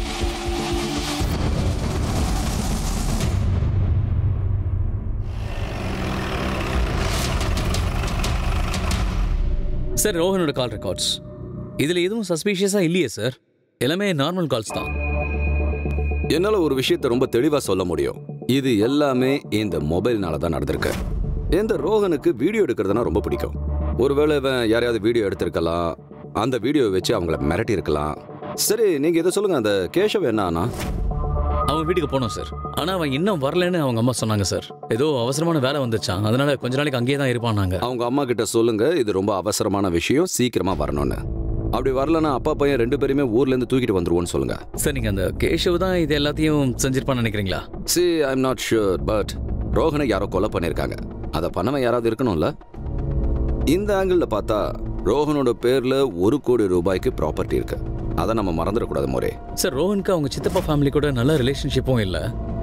சார் ரோஹனோட கால் ரெக்கார்ட்ஸ் இதில் எதுவும் சஸ்பீஷியஸாக இல்லையே சார் எல்லாமே நார்மல் கால்ஸ் தான் என்னால் ஒரு விஷயத்தை ரொம்ப தெளிவாக சொல்ல முடியும் இது எல்லாமே இந்த மொபைல்னால தான் நடந்திருக்கு இந்த ரோஹனுக்கு வீடியோ எடுக்கிறதுனா ரொம்ப பிடிக்கும் ஒருவேளை இவன் யாரையாவது வீடியோ எடுத்திருக்கலாம் அந்த வீடியோ வச்சு அவங்கள மிரட்டி இருக்கலாம் சரி நீங்கள் இதை சொல்லுங்கள் அந்த கேஷவ் என்ன ஆனா அவன் வீட்டுக்கு போனோம் சார் ஆனால் அவன் இன்னும் வரலன்னு அவங்க அம்மா சொன்னாங்க சார் ஏதோ அவசரமான வேலை வந்துச்சான் அதனால கொஞ்ச நாளைக்கு அங்கேயே தான் இருப்பானாங்க அவங்க அம்மா கிட்ட சொல்லுங்க இது ரொம்ப அவசரமான விஷயம் சீக்கிரமா வரணும்னு அப்படி வரலன்னா அப்பா பையன் ரெண்டு பேருமே ஊர்ல இருந்து தூக்கிட்டு வந்துருவோன்னு சொல்லுங்க சார் நீங்கள் அந்த கேஷவ் தான் இது எல்லாத்தையும் செஞ்சிருப்பான்னு நினைக்கிறீங்களா see I'm not sure but ரோஹனை யாரோ கொலை பண்ணியிருக்காங்க அதை பண்ணவன் யாராவது இருக்கணும்ல இந்த ஆங்கிள் பார்த்தா ரோஹனோட பேர்ல ஒரு கோடி ரூபாய்க்கு ப்ராப்பர்ட்டி இருக்கு அதை நம்ம மறந்துடக்கூடாது மோரே சார் ரோஹனுக்கு அவங்க சித்தப்பா ஃபேமிலி கூட நல்ல ரிலேஷன்ஷிப்பும் இல்லை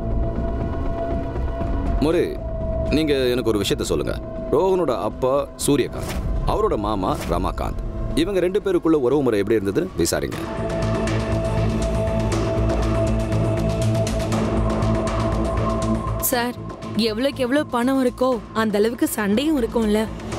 மோரே நீங்க எனக்கு ஒரு விஷயத்த சொல்லுங்க ரோஹனோட அப்பா சூரியகாந்த் அவரோட மாமா ரமாகாந்த் இவங்க ரெண்டு பேருக்குள்ள உறவு முறை எப்படி இருந்ததுன்னு விசாரிங்க சார் எவ்வளோக்கு எவ்வளோ பணம் இருக்கோ அந்த அளவுக்கு சண்டையும் இருக்கும்ல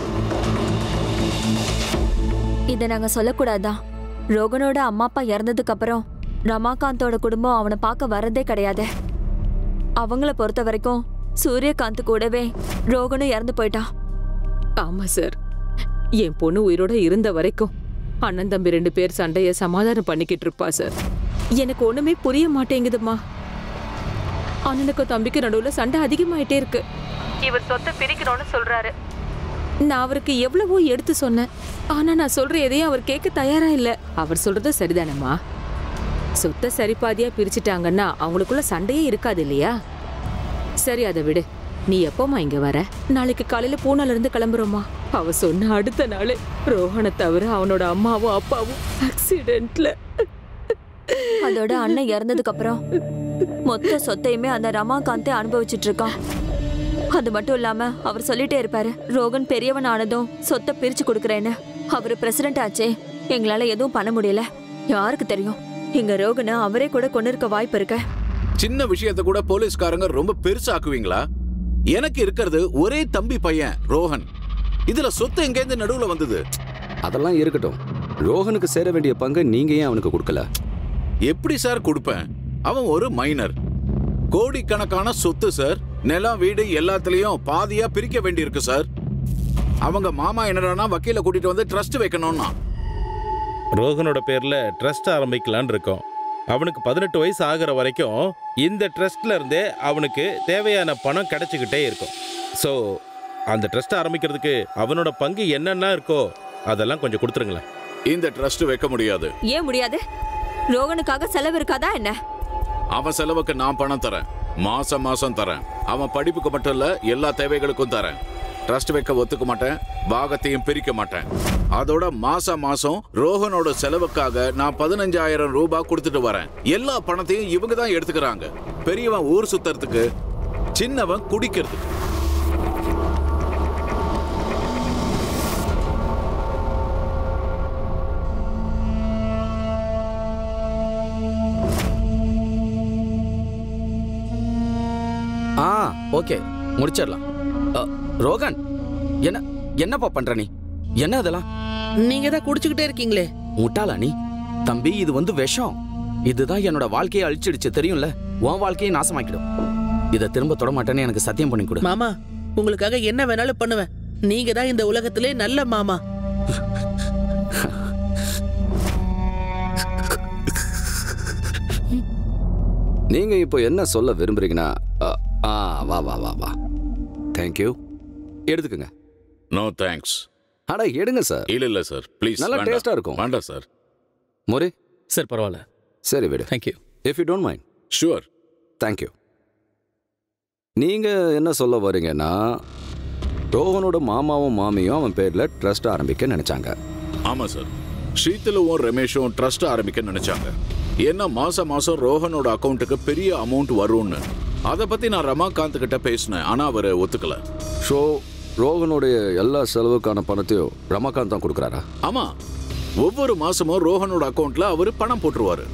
இதை நாங்க சொல்லக்கூடாதா ரோகனோட அம்மா அப்பா இறந்ததுக்கு அப்புறம் ரமாகாந்தோட குடும்பம் அவனை பார்க்க வரதே கிடையாது அவங்கள பொறுத்த வரைக்கும் சூரியகாந்த் கூடவே ரோகனும் இறந்து போயிட்டான் ஆமா சார் என் பொண்ணு உயிரோட இருந்த வரைக்கும் அண்ணன் தம்பி ரெண்டு பேர் சண்டைய சமாதானம் பண்ணிக்கிட்டு இருப்பா சார் எனக்கு ஒண்ணுமே புரிய மாட்டேங்குதுமா அண்ணனுக்கும் தம்பிக்கு நடுவுல சண்டை அதிகமாயிட்டே இருக்கு இவர் சொத்தை பிரிக்கணும்னு சொல்றாரு நான் அவருக்கு எவ்வளவோ எடுத்து சொன்னேன் ஆனா நான் சொல்ற எதையும் அவர் கேட்க தயாரா இல்ல அவர் சொல்றது சரிதானம்மா சொத்தை சரிபாதியா பிரிச்சுட்டாங்கன்னா அவங்களுக்குள்ள சண்டையே இருக்காது இல்லையா சரி அதை விடு நீ எப்போம்மா இங்க வர நாளைக்கு காலையில பூனால இருந்து கிளம்புறோமா அவ சொன்ன அடுத்த நாள் ரோஹனை தவிர அவனோட அம்மாவும் அப்பாவும் ஆக்சிடென்ட்ல அதோட அண்ணன் இறந்ததுக்கு அப்புறம் மொத்த சொத்தையுமே அந்த ரமாகாந்தே அனுபவிச்சுட்டு இருக்கான் அது மட்டும் இல்லாம அவர் சொல்லிட்டே இருப்பாரு ரோகன் பெரியவன் ஆனதும் சொத்தை பிரிச்சு கொடுக்கறேன்னு அவர் பிரசிடென்ட் ஆச்சே எங்களால எதுவும் பண்ண முடியல யாருக்கு தெரியும் எங்க ரோகனை அவரே கூட கொண்டு இருக்க வாய்ப்பு இருக்கு சின்ன விஷயத்த கூட போலீஸ்காரங்க ரொம்ப பெருசாக்குவீங்களா எனக்கு இருக்கிறது ஒரே தம்பி பையன் ரோஹன் இதுல சொத்து எங்கேருந்து நடுவுல வந்தது அதெல்லாம் இருக்கட்டும் ரோஹனுக்கு சேர வேண்டிய பங்கை நீங்க ஏன் அவனுக்கு கொடுக்கல எப்படி சார் கொடுப்பேன் அவன் ஒரு மைனர் கோடிக்கணக்கான சொத்து சார் நிலம் வீடு எல்லாத்துலயும் பாதியா பிரிக்க வேண்டியிருக்கு சார் அவங்க மாமா என்னடானா வக்கீல கூட்டிட்டு வந்து ட்ரஸ்ட் வைக்கணும்னா ரோஹனோட பேர்ல ட்ரஸ்ட் ஆரம்பிக்கலான்னு இருக்கோம் அவனுக்கு பதினெட்டு வயசு ஆகிற வரைக்கும் இந்த ட்ரஸ்ட்ல இருந்தே அவனுக்கு தேவையான பணம் கிடைச்சிக்கிட்டே இருக்கும் ஸோ அந்த ட்ரஸ்ட் ஆரம்பிக்கிறதுக்கு அவனோட பங்கு என்னென்ன இருக்கோ அதெல்லாம் கொஞ்சம் கொடுத்துருங்களேன் இந்த ட்ரஸ்ட் வைக்க முடியாது ஏன் முடியாது ரோகனுக்காக செலவு இருக்காதா என்ன அவன் செலவுக்கு நான் பணம் தரேன் மாசம் மாசம் தரேன் அவன் படிப்புக்கு மட்டும் இல்ல எல்லா தேவைகளுக்கும் தரேன் ட்ரஸ்ட் வைக்க ஒத்துக்க மாட்டேன் பாகத்தையும் பிரிக்க மாட்டேன் அதோட மாசம் மாசம் ரோஹனோட செலவுக்காக நான் பதினஞ்சாயிரம் ரூபாய் கொடுத்துட்டு வரேன் எல்லா பணத்தையும் இவங்க தான் எடுத்துக்கிறாங்க பெரியவன் ஊர் சுத்துறதுக்கு சின்னவன் குடிக்கிறதுக்கு ஆ ஓகே முடிச்சிடலாம் அ, ரோகன் என்ன என்னப்பா பண்ற நீ என்ன அதெல்லாம் நீங்க தான் குடிச்சுக்கிட்டே இருக்கீங்களே முட்டாளா நீ தம்பி இது வந்து விஷம் இதுதான் என்னோட வாழ்க்கையை அழிச்சிடுச்சு தெரியும்ல உன் வாழ்க்கையை நாசமாக்கிடும் இதை திரும்ப தொட மாட்டேன்னு எனக்கு சத்தியம் பண்ணி கொடு மாமா உங்களுக்காக என்ன வேணாலும் பண்ணுவேன் நீங்க தான் இந்த உலகத்திலே நல்ல மாமா நீங்க இப்போ என்ன சொல்ல விரும்புறீங்கன்னா அ, ஆ வா வா வா வா தேங்க்யூ எடுத்துக்கங்க நோ தேங்க்ஸ் அட எடுங்க சார் இல்ல இல்ல சார் ப்ளீஸ் நல்லா டேஸ்டா இருக்கும் வேண்டாம் சார் மோரே சார் பரவாயில்ல சரி விடு thank you if you don't mind sure thank you நீங்க என்ன சொல்ல வரீங்கன்னா ரோஹனோட மாமாவும் மாமியும் அவன் பேர்ல ட்ரஸ்ட் ஆரம்பிக்க நினைச்சாங்க ஆமா சார் ஸ்ரீதிலுவும் ரமேஷும் ட்ரஸ்ட் ஆரம்பிக்க நினைச்சாங்க ஏன்னா மாசம் மாசம் ரோஹனோட அக்கௌண்ட்டுக்கு பெரிய அமௌண்ட் வரும்னு அதை பத்தி நான் ரமாகாந்த் கிட்ட பேசினேன் ஆனா அவர் ஒத்துக்கல ஸோ ரோஹனுடைய எல்லா செலவுக்கான பணத்தையும் ரமாகாந்த் தான் கொடுக்குறாரா ஆமா ஒவ்வொரு மாசமும் ரோஹனோட அக்கௌண்ட்ல அவர் பணம் போட்டுருவாரு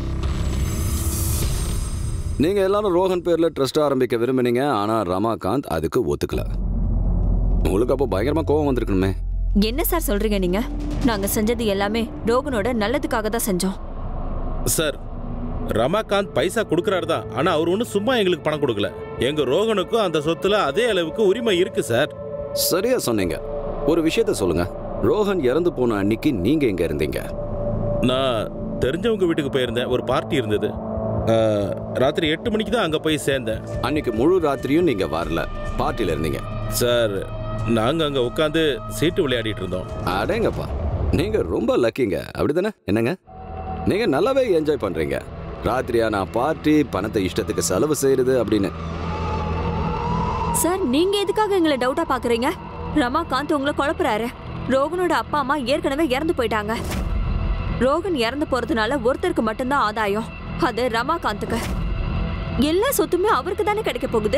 நீங்க எல்லாரும் ரோஹன் பேர்ல ட்ரஸ்ட் ஆரம்பிக்க விரும்பினீங்க ஆனா ரமாகாந்த் அதுக்கு ஒத்துக்கல உங்களுக்கு அப்போ பயங்கரமா கோவம் வந்திருக்கணுமே என்ன சார் சொல்றீங்க நீங்க நாங்க செஞ்சது எல்லாமே ரோகனோட நல்லதுக்காக தான் செஞ்சோம் சார் ரமாகாந்த் பைசா கொடுக்கறாரு தான் ஆனா அவர் ஒன்றும் சும்மா எங்களுக்கு பணம் கொடுக்கல எங்க ரோகனுக்கும் அந்த சொத்துல அதே அளவுக்கு உரிமை இருக்கு சார் சரியா சொன்னீங்க ஒரு விஷயத்த சொல்லுங்க ரோஹன் இறந்து போன அன்னைக்கு நீங்க எங்க இருந்தீங்க நான் தெரிஞ்சவங்க வீட்டுக்கு போயிருந்தேன் ஒரு பார்ட்டி இருந்தது ஆஹ், ராத்திரி எட்டு மணிக்கு தான் அங்க போய் சேர்ந்தேன் அன்னைக்கு முழு ராத்திரியும் நீங்க வரல பார்ட்டில இருந்தீங்க சார் நாங்க அங்க உட்காந்து சீட்டு விளையாடிட்டு இருந்தோம் அடேங்கப்பா நீங்க ரொம்ப லக்கிங்க அப்படிதானே என்னங்க நீங்க நல்லாவே என்ஜாய் பண்றீங்க ராத்திரியானா பார்ட்டி பணத்தை இஷ்டத்துக்கு செலவு செய்யறது அப்படின்னு சார் நீங்க எதுக்காக எங்களை டவுட்டா பாக்குறீங்க ரமாகாந்த் உங்களை குழப்புறாரு ரோகனோட அப்பா அம்மா ஏற்கனவே இறந்து போயிட்டாங்க ரோகன் இறந்து போறதுனால ஒருத்தருக்கு மட்டும்தான் ஆதாயம் அது ரமாகாந்துக்கு எல்லா சொத்துமே அவருக்கு தானே கிடைக்க போகுது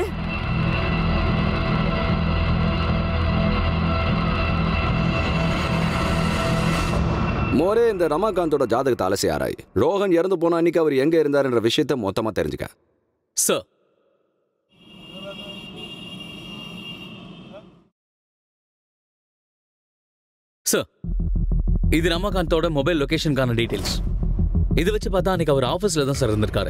மோரே இந்த ரமாகாந்தோட ஜாதகத்தை அலசி ஆராய் ரோஹன் இறந்து போன அன்னைக்கு அவர் எங்க இருந்தாருன்ற விஷயத்த மொத்தமா தெரிஞ்சுக்க சார் சார் இது ரமாகாந்தோட மொபைல் லொகேஷனுக்கான டீடைல்ஸ் இது வச்சு பார்த்தா அன்னைக்கு அவர் ஆஃபீஸில் தான் சார் இருந்திருக்காரு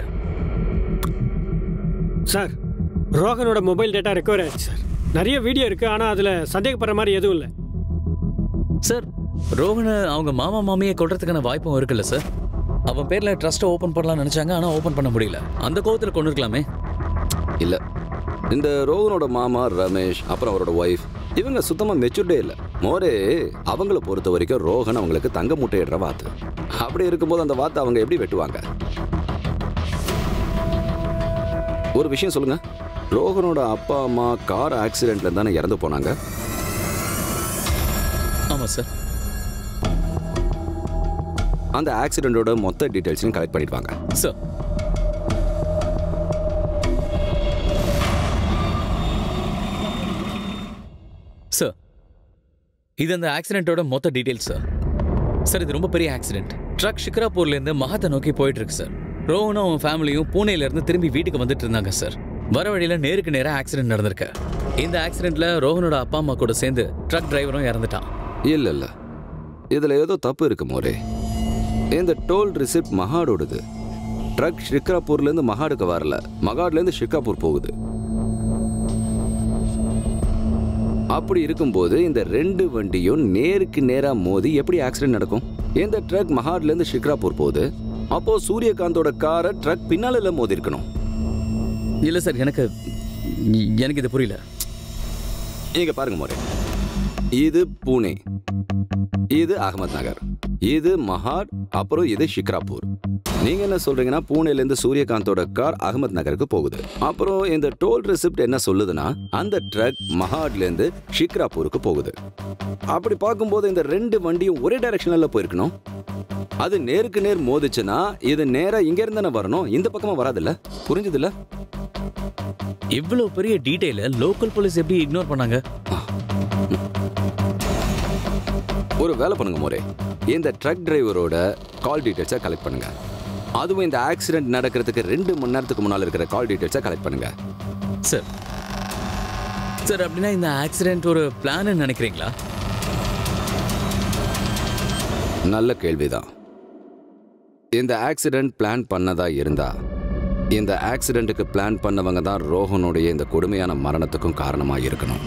சார் ரோகனோட மொபைல் டேட்டா ரெக்கவர் ஆயிடுச்சு சார் நிறைய வீடியோ இருக்கு ஆனால் அதில் சந்தேகப்படுற மாதிரி எதுவும் இல்லை சார் ரோஹனை அவங்க மாமா மாமியை கொள்றதுக்கான வாய்ப்பும் இருக்குல்ல சார் அவன் பேர்ல ட்ரஸ்ட்டை ஓபன் பண்ணலாம்னு நினைச்சாங்க ஆனா ஓபன் பண்ண முடியல அந்த கோவத்தில் கொண்டு இருக்கலாமே இல்ல இந்த ரோஹனோட மாமா ரமேஷ் அப்புறம் அவரோட ஒய்ஃப் இவங்க சுத்தமா மெச்சூர்டே இல்ல மோரே அவங்கள பொறுத்த வரைக்கும் ரோஹன் அவங்களுக்கு தங்க முட்டையிடுற வாத்து அப்படி இருக்கும்போது அந்த வாத்தை அவங்க எப்படி வெட்டுவாங்க ஒரு விஷயம் சொல்லுங்க ரோஹனோட அப்பா அம்மா கார் ஆக்சிடென்ட்ல தானே இறந்து போனாங்க ஆமா சார் அந்த ஆக்சிடென்ட்டோட மொத்த டீடைல்ஸையும் கலெக்ட் பண்ணிடுவாங்க சார் சார் இது அந்த ஆக்சிடென்ட்டோட மொத்த டீடைல்ஸ் சார் சார் இது ரொம்ப பெரிய ஆக்சிடென்ட் ட்ரக் ஷிக்ராப்பூர்லேருந்து மகாத்தை நோக்கி போயிட்டு இருக்கு சார் ரோஹனும் அவன் ஃபேமிலியும் பூனேலேருந்து திரும்பி வீட்டுக்கு வந்துட்டு இருந்தாங்க சார் வர வழியில் நேருக்கு நேராக ஆக்சிடென்ட் நடந்திருக்கு இந்த ஆக்சிடென்ட்ல ரோஹனோட அப்பா அம்மா கூட சேர்ந்து ட்ரக் டிரைவரும் இறந்துட்டான் இல்ல இல்ல இதுல ஏதோ தப்பு இருக்கு மோரே இந்த டோல் ரிசிப்ட் மகாடோடது ட்ரக் ஷிக்ராப்பூர்ல இருந்து மகாடுக்கு வரல மகாட்ல இருந்து ஷிக்காப்பூர் போகுது அப்படி இருக்கும்போது இந்த ரெண்டு வண்டியும் நேருக்கு நேரா மோதி எப்படி ஆக்சிடென்ட் நடக்கும் இந்த ட்ரக் மகாட்ல இருந்து ஷிக்ராப்பூர் போகுது அப்போ சூரியகாந்தோட காரை ட்ரக் பின்னால மோதி இருக்கணும் இல்லை சார் எனக்கு எனக்கு இது புரியல இங்க பாருங்க மோரே இது பூனே இது அகமது நகர் இது மஹாட் அப்புறம் இது ஷிக்ராப்பூர் நீங்க என்ன சொல்றீங்கன்னா பூனேல இருந்து சூரியகாந்தோட கார் அகமது நகருக்கு போகுது அப்புறம் இந்த டோல் ரெசிப்ட் என்ன சொல்லுதுன்னா அந்த ட்ரக் மஹாட்ல இருந்து ஷிக்ராப்பூருக்கு போகுது அப்படி பார்க்கும்போது இந்த ரெண்டு வண்டியும் ஒரே டைரக்ஷன்ல போயிருக்கணும் அது நேருக்கு நேர் மோதிச்சுன்னா இது நேரா இங்க இருந்து தானே வரணும் இந்த பக்கமா வராதுல்ல புரிஞ்சுதுல்ல இவ்வளவு பெரிய டீடைல லோக்கல் போலீஸ் எப்படி இக்னோர் பண்ணாங்க ஒரு வேலை பண்ணுங்க மோரே இந்த ட்ரக் டிரைவரோட கால் டீடைல்ஸை கலெக்ட் பண்ணுங்க அதுவும் இந்த ஆக்சிடென்ட் நடக்கிறதுக்கு ரெண்டு மணி நேரத்துக்கு முன்னால் இருக்கிற கால் டீடைல்ஸை கலெக்ட் பண்ணுங்க சார் சார் அப்படின்னா இந்த ஆக்சிடென்ட் ஒரு பிளான் நினைக்கிறீங்களா நல்ல கேள்விதான் இந்த ஆக்சிடென்ட் பிளான் பண்ணதா இருந்தா இந்த ஆக்சிடென்ட்டுக்கு பிளான் பண்ணவங்க தான் ரோஹனுடைய இந்த கொடுமையான மரணத்துக்கும் காரணமா இருக்கணும்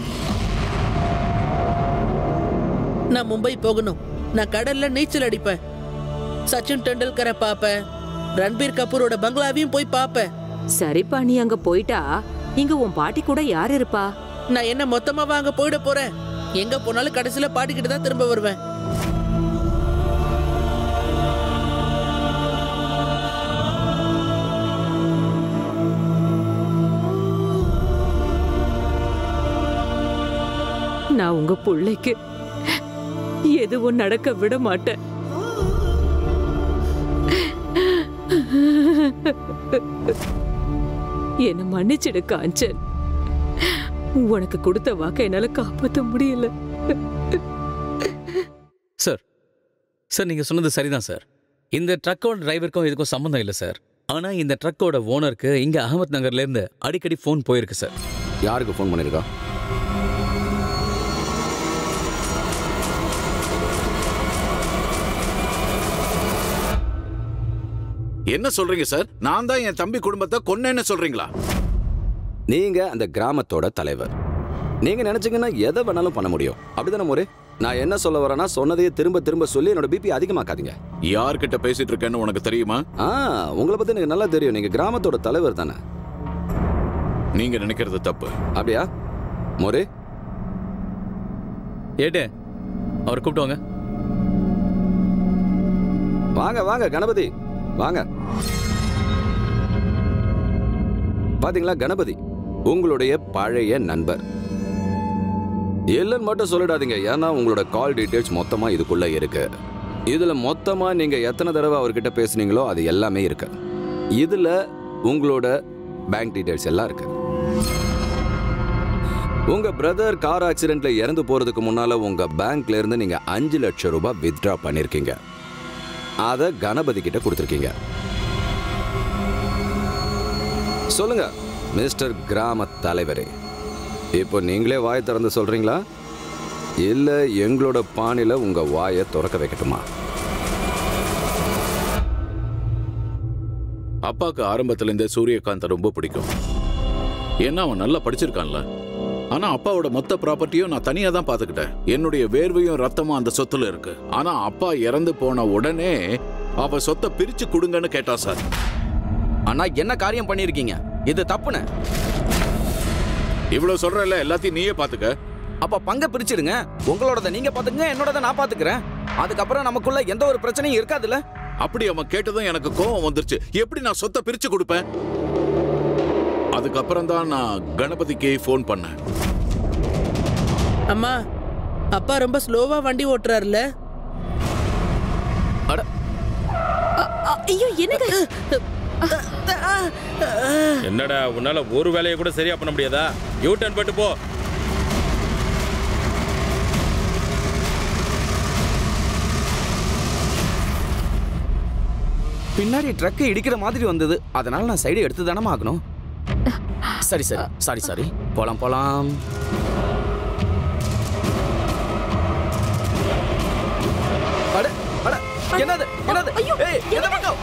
நான் மும்பை போகணும் நான் கடல்ல நீச்சல் அடிப்பேன் சச்சின் டெண்டுல்கரை பார்ப்பேன் ரன்பீர் கபூரோட பங்களாவையும் போய் பார்ப்பேன் சரிப்பா நீ அங்க போயிட்டா இங்க உன் பாட்டி கூட யார் இருப்பா நான் என்ன மொத்தமாவா அங்க போயிட போறேன் எங்க போனாலும் கடைசியில பாட்டிக்கிட்டு தான் திரும்ப வருவேன் நான் உங்க பிள்ளைக்கு எதுவும் நடக்க விட மாட்டேன் என்ன மன்னிச்சிடு காஞ்சன் உனக்கு கொடுத்த வாக்க என்னால காப்பாத்த முடியல சார் சார் நீங்க சொன்னது சரிதான் சார் இந்த ட்ரக்கோட டிரைவருக்கும் இதுக்கும் சம்மந்தம் இல்லை சார் ஆனா இந்த ட்ரக்கோட ஓனருக்கு இங்க அகமத் நகர்ல இருந்து அடிக்கடி ஃபோன் போயிருக்கு சார் யாருக்கு ஃபோன் பண்ணிருக்கா என்ன சொல்றீங்க சார் நான் தான் என் தம்பி குடும்பத்தை கொன்னேன்னு சொல்றீங்களா நீங்க அந்த கிராமத்தோட தலைவர் நீங்க நினைச்சீங்கன்னா எதை வேணாலும் பண்ண முடியும் அப்படிதானே மோரே நான் என்ன சொல்ல வரேன்னா சொன்னதையே திரும்ப திரும்ப சொல்லி என்னோட பிபி அதிகமாக்காதீங்க யார்கிட்ட பேசிட்டு இருக்கேன்னு உனக்கு தெரியுமா ஆ உங்களை பத்தி எனக்கு நல்லா தெரியும் நீங்க கிராமத்தோட தலைவர் தானே நீங்க நினைக்கிறது தப்பு அப்படியா மோரே ஏட்டே அவர் கூப்பிட்டு வாங்க வாங்க வாங்க கணபதி வாங்க பாத்தீங்களா கணபதி உங்களுடைய பழைய நண்பர் இல்லைன்னு மட்டும் சொல்லிடாதீங்க ஏன்னா உங்களோட கால் டீடைல்ஸ் மொத்தமா இதுக்குள்ள இருக்கு இதுல மொத்தமா நீங்க எத்தனை தடவை அவர்கிட்ட பேசுனீங்களோ அது எல்லாமே இருக்கு இதுல உங்களோட பேங்க் டீடைல்ஸ் எல்லாம் இருக்கு உங்க பிரதர் கார் ஆக்சிடென்ட்ல இறந்து போறதுக்கு முன்னால உங்க பேங்க்ல இருந்து நீங்க அஞ்சு லட்சம் ரூபாய் வித்ட்ரா பண்ணிருக்கீங்க அதை கணபதி கிட்ட கொடுத்துருக்கீங்க சொல்லுங்க மிஸ்டர் கிராம தலைவரே இப்போ நீங்களே வாய் திறந்து சொல்றீங்களா இல்ல எங்களோட பாணியில உங்க வாயை திறக்க வைக்கட்டுமா அப்பாவுக்கு ஆரம்பத்துல இருந்தே சூரியகாந்தை ரொம்ப பிடிக்கும் ஏன்னா அவன் நல்லா படிச்சிருக்கான்ல ஆனா அப்பாவோட மொத்த ப்ராப்பர்ட்டியும் நான் தனியா தான் பாத்துக்கிட்டேன் என்னுடைய வேர்வையும் ரத்தமும் அந்த சொத்துல இருக்கு ஆனா அப்பா இறந்து போன உடனே அவ சொத்தை பிரிச்சு கொடுங்கன்னு கேட்டா சார் ஆனா என்ன காரியம் பண்ணிருக்கீங்க இது தப்புன்னு இவ்வளவு சொல்றல எல்லாத்தையும் நீயே பாத்துக்க அப்ப பங்க பிரிச்சிடுங்க உங்களோடத நீங்க பாத்துக்கங்க என்னோடத நான் பாத்துக்கிறேன் அதுக்கப்புறம் நமக்குள்ள எந்த ஒரு பிரச்சனையும் இருக்காதுல்ல அப்படி அவன் கேட்டதும் எனக்கு கோவம் வந்துருச்சு எப்படி நான் சொத்தை பிரிச்சு கொடுப்பேன் அதுக்கப்புறம் தான் நான் கணபதிக்கு ஃபோன் பண்ணேன் அம்மா அப்பா ரொம்ப ஸ்லோவா வண்டி ஓட்டுறாருல ஐயோ என்னங்க என்னடா உன்னால ஒரு வேலையை கூட சரியா பண்ண முடியாதா யூ டர்ன் போட்டு போ பின்னாடி ட்ரக் இடிக்கிற மாதிரி வந்தது அதனால நான் சைடு எடுத்து தானே ஆகணும் சரி சரி சாரி சாரி போலாம் போலாம் அட அட என்னது என்னது ஏய் எந்த பக்கம்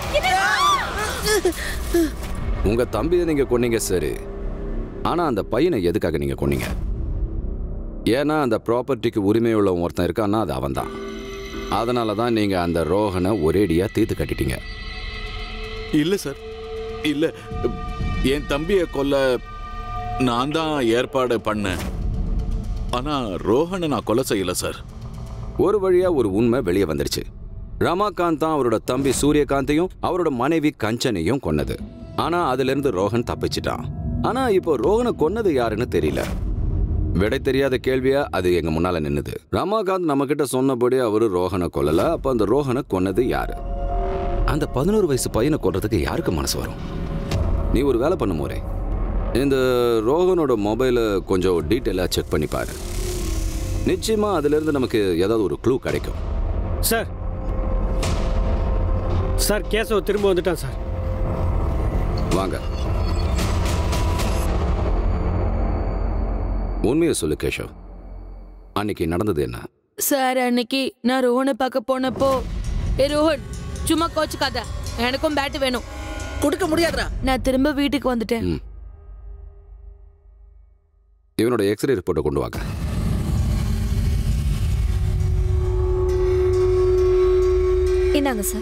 உங்க தம்பியை நீங்க கொன்னீங்க சரி ஆனா அந்த பையனை எதுக்காக நீங்க கொன்னீங்க ஏன்னா அந்த ப்ராப்பர்ட்டிக்கு உரிமை உள்ளவன் ஒருத்தன் இருக்கான்னா அது அவன்தான் அதனால தான் நீங்க அந்த ரோஹனை ஒரேடியா தீர்த்து கட்டிட்டீங்க இல்ல சார் இல்ல என் தம்பியை கொல்ல நான் தான் ஏற்பாடு பண்ணேன் ஆனா ரோஹனை நான் கொலை செய்யல சார் ஒரு வழியா ஒரு உண்மை வெளியே வந்துடுச்சு ரமாகாந்த் தான் அவரோட தம்பி சூரியகாந்தையும் அவரோட மனைவி கஞ்சனையும் கொன்னது ஆனா அதுல இருந்து ரோஹன் தப்பிச்சிட்டான் ஆனா இப்போ ரோஹனை கொன்னது யாருன்னு தெரியல விடை தெரியாத கேள்வியா அது எங்க முன்னால நின்னுது ரமாகாந்த் நம்ம கிட்ட சொன்னபடி அவரு ரோஹனை கொல்லல அப்ப அந்த ரோஹனை கொன்னது யாரு அந்த பதினோரு வயசு பையனை கொல்றதுக்கு யாருக்கு மனசு வரும் நீ ஒரு வேலை பண்ண முறை இந்த ரோஹனோட மொபைலை கொஞ்சம் டீட்டெயிலாக செக் பண்ணி பாரு நிச்சயமா அதிலிருந்து நமக்கு ஏதாவது ஒரு க்ளூ கிடைக்கும் சார் சார் கேசவ திரும்ப வந்துட்டான் சார் வாங்க உண்மையை சொல்லு கேஷவ் அன்னைக்கு நடந்தது என்ன சார் அன்னைக்கு நான் ரோஹனை பார்க்க போனப்போ ஏ ரோஹன் சும்மா கோச்சுக்காத எனக்கும் பேட் வேணும் கொடுக்க முடியாதுடா நான் திரும்ப வீட்டுக்கு வந்துட்டேன் ம். இவனோட எக்ஸ்ரே ரிப்போர்ட்டை கொண்டு வாங்க இந்தாங்க சார்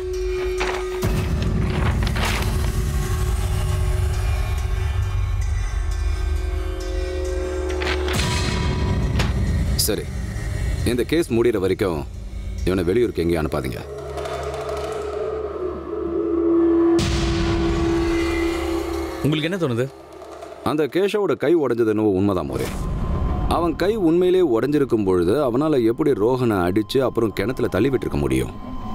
சரி இந்த கேஸ் முடிகிற வரைக்கும் இவனை வெளியூருக்கு எங்கேயும் அனுப்பாதீங்க உங்களுக்கு என்ன தோணுது அந்த கேஷவோட கை உடைஞ்சது என்னவோ உண்மைதான் முறை அவன் கை உண்மையிலே உடைஞ்சிருக்கும் பொழுது அவனால் எப்படி ரோஹனை அடித்து அப்புறம் கிணத்துல தள்ளி விட்டுருக்க முடியும்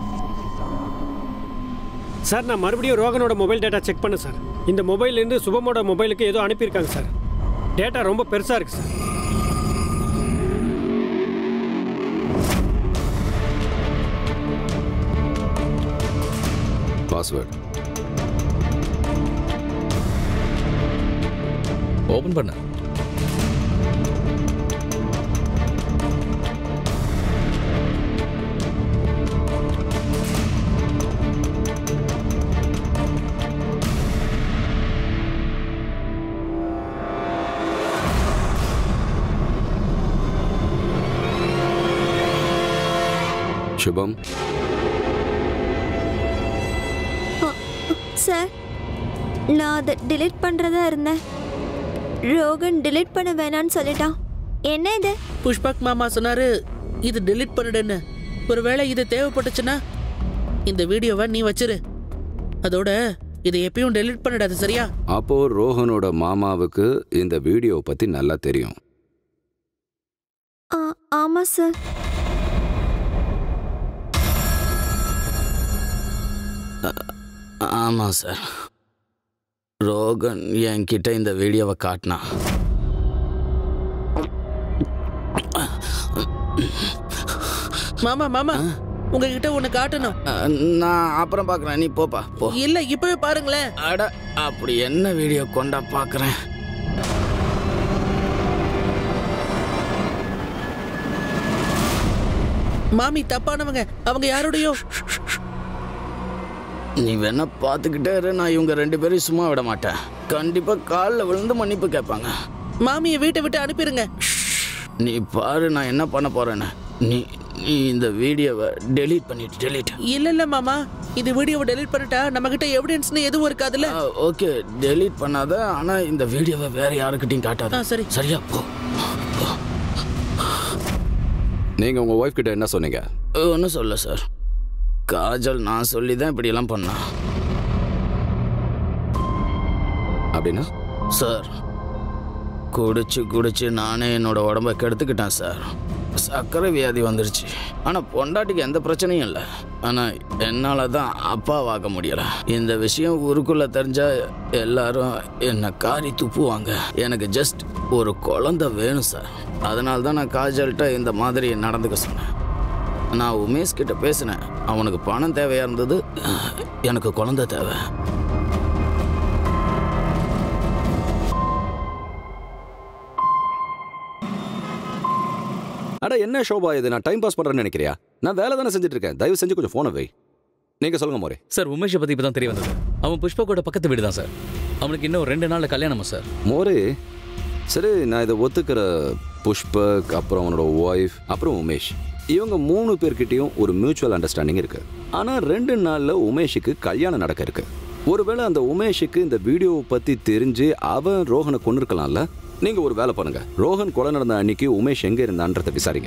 சார் நான் மறுபடியும் ரோகனோட மொபைல் டேட்டா செக் பண்ணேன் சார் இந்த மொபைல்லேருந்து சுபமோட மொபைலுக்கு ஏதோ அனுப்பியிருக்காங்க சார் டேட்டா ரொம்ப பெருசாக இருக்கு சார் பாஸ்வேர்டு ஓபன் பண்ண சுபம் சார் நான் அதை delete பண்றதா இருந்தேன் ரோகன் delete பண்ண வேணாம்னு சொல்லிட்டான் என்ன இது புஷ்பக் மாமா சொன்னாரு இது delete பண்ணிடுன்னு ஒருவேளை இது தேவைப்பட்டுச்சுன்னா இந்த வீடியோவை நீ வச்சிரு அதோட இதை எப்பயும் delete பண்ணிடாது சரியா அப்போ ரோஹனோட மாமாவுக்கு இந்த வீடியோ பத்தி நல்லா தெரியும் ஆ ஆமா சார் ஆமாம் சார் ரோகன் என்கிட்ட இந்த வீடியோவை காட்டினான் மாமா மாமா உங்ககிட்ட ஒண்ணு காட்டணும் அஹ், நான் அப்புறம் பார்க்குறேன் நீ போப்பா போ இல்ல இப்பவே பாருங்களேன் அட அப்படி என்ன வீடியோ கொண்டா பார்க்குறேன் மாமி தப்பானவங்க அவங்க யாரோடையோ நீ வேணா பார்த்துக்கிட்டே இரு நான் இவங்க ரெண்டு பேரையும் சும்மா விட மாட்டேன் கண்டிப்பாக காலில் விழுந்து மன்னிப்பு கேட்பாங்க மாமியை வீட்டை விட்டு அனுப்பிடுங்க நீ பாரு நான் என்ன பண்ண போறேன்னு நீ நீ இந்த வீடியோவை டெலீட் பண்ணிட்டு டெலீட் இல்ல இல்ல மாமா இது வீடியோவை டெலீட் பண்ணிட்டா நம்ம கிட்ட எவிடன்ஸ்னு எதுவும் இருக்காதுல்ல ஓகே டெலீட் பண்ணாத ஆனா இந்த வீடியோவை வேற யாருக்கிட்டையும் காட்டாத சரி சரியா போ நீங்க உங்க ஒய்ஃப் கிட்ட என்ன சொன்னீங்க ஒன்றும் சொல்ல சார் காஜல் நான் சொல்லி தான் இப்படியெல்லாம் பண்ணா அப்படின்னா சார் குடிச்சு குடிச்சு நானே என்னோட உடம்ப கெடுத்துக்கிட்டேன் சார் சர்க்கரை வியாதி வந்துருச்சு ஆனால் பொண்டாட்டிக்கு எந்த பிரச்சனையும் இல்லை ஆனால் என்னால் தான் அப்பாவாக முடியலை இந்த விஷயம் ஊருக்குள்ளே தெரிஞ்சா எல்லாரும் என்னை காரி துப்புவாங்க எனக்கு ஜஸ்ட் ஒரு குழந்தை வேணும் சார் அதனால தான் நான் காஜல்கிட்ட இந்த மாதிரி நடந்துக்க சொன்னேன் நான் உமேஷ் கிட்ட பேசினேன் அவனுக்கு பணம் தேவையாக இருந்தது எனக்கு குழந்தை தேவை அட என்ன ஷோபா இது நான் டைம் பாஸ் பண்றேன்னு நினைக்கிறியா நான் வேலை தானே செஞ்சுட்டு இருக்கேன் தயவு செஞ்சு கொஞ்சம் ஃபோனை வை நீங்க சொல்லுங்க மோரே சார் உமேஷை பத்தி இப்பதான் தெரிய வந்தது அவன் புஷ்பக்கோட பக்கத்து வீடு தான் சார் அவனுக்கு இன்னும் ரெண்டு நாள்ல கல்யாணமா சார் மோரே சரி நான் இதை ஒத்துக்கிற புஷ்பக் அப்புறம் அவனோட ஒய்ஃப் அப்புறம் உமேஷ் இவங்க மூணு பேர்கிட்டயும் ஒரு மியூச்சுவல் அண்டர்ஸ்டாண்டிங் இருக்கு ஆனா ரெண்டு நாள்ல உமேஷுக்கு கல்யாணம் நடக்க இருக்கு ஒருவேளை அந்த உமேஷுக்கு இந்த வீடியோவை பத்தி தெரிஞ்சு அவன் ரோஹனை கொண்டு இருக்கலாம்ல நீங்க ஒரு வேலை பண்ணுங்க ரோஹன் கொலை நடந்த அன்னைக்கு உமேஷ் எங்க இருந்தான்றதை விசாரிங்க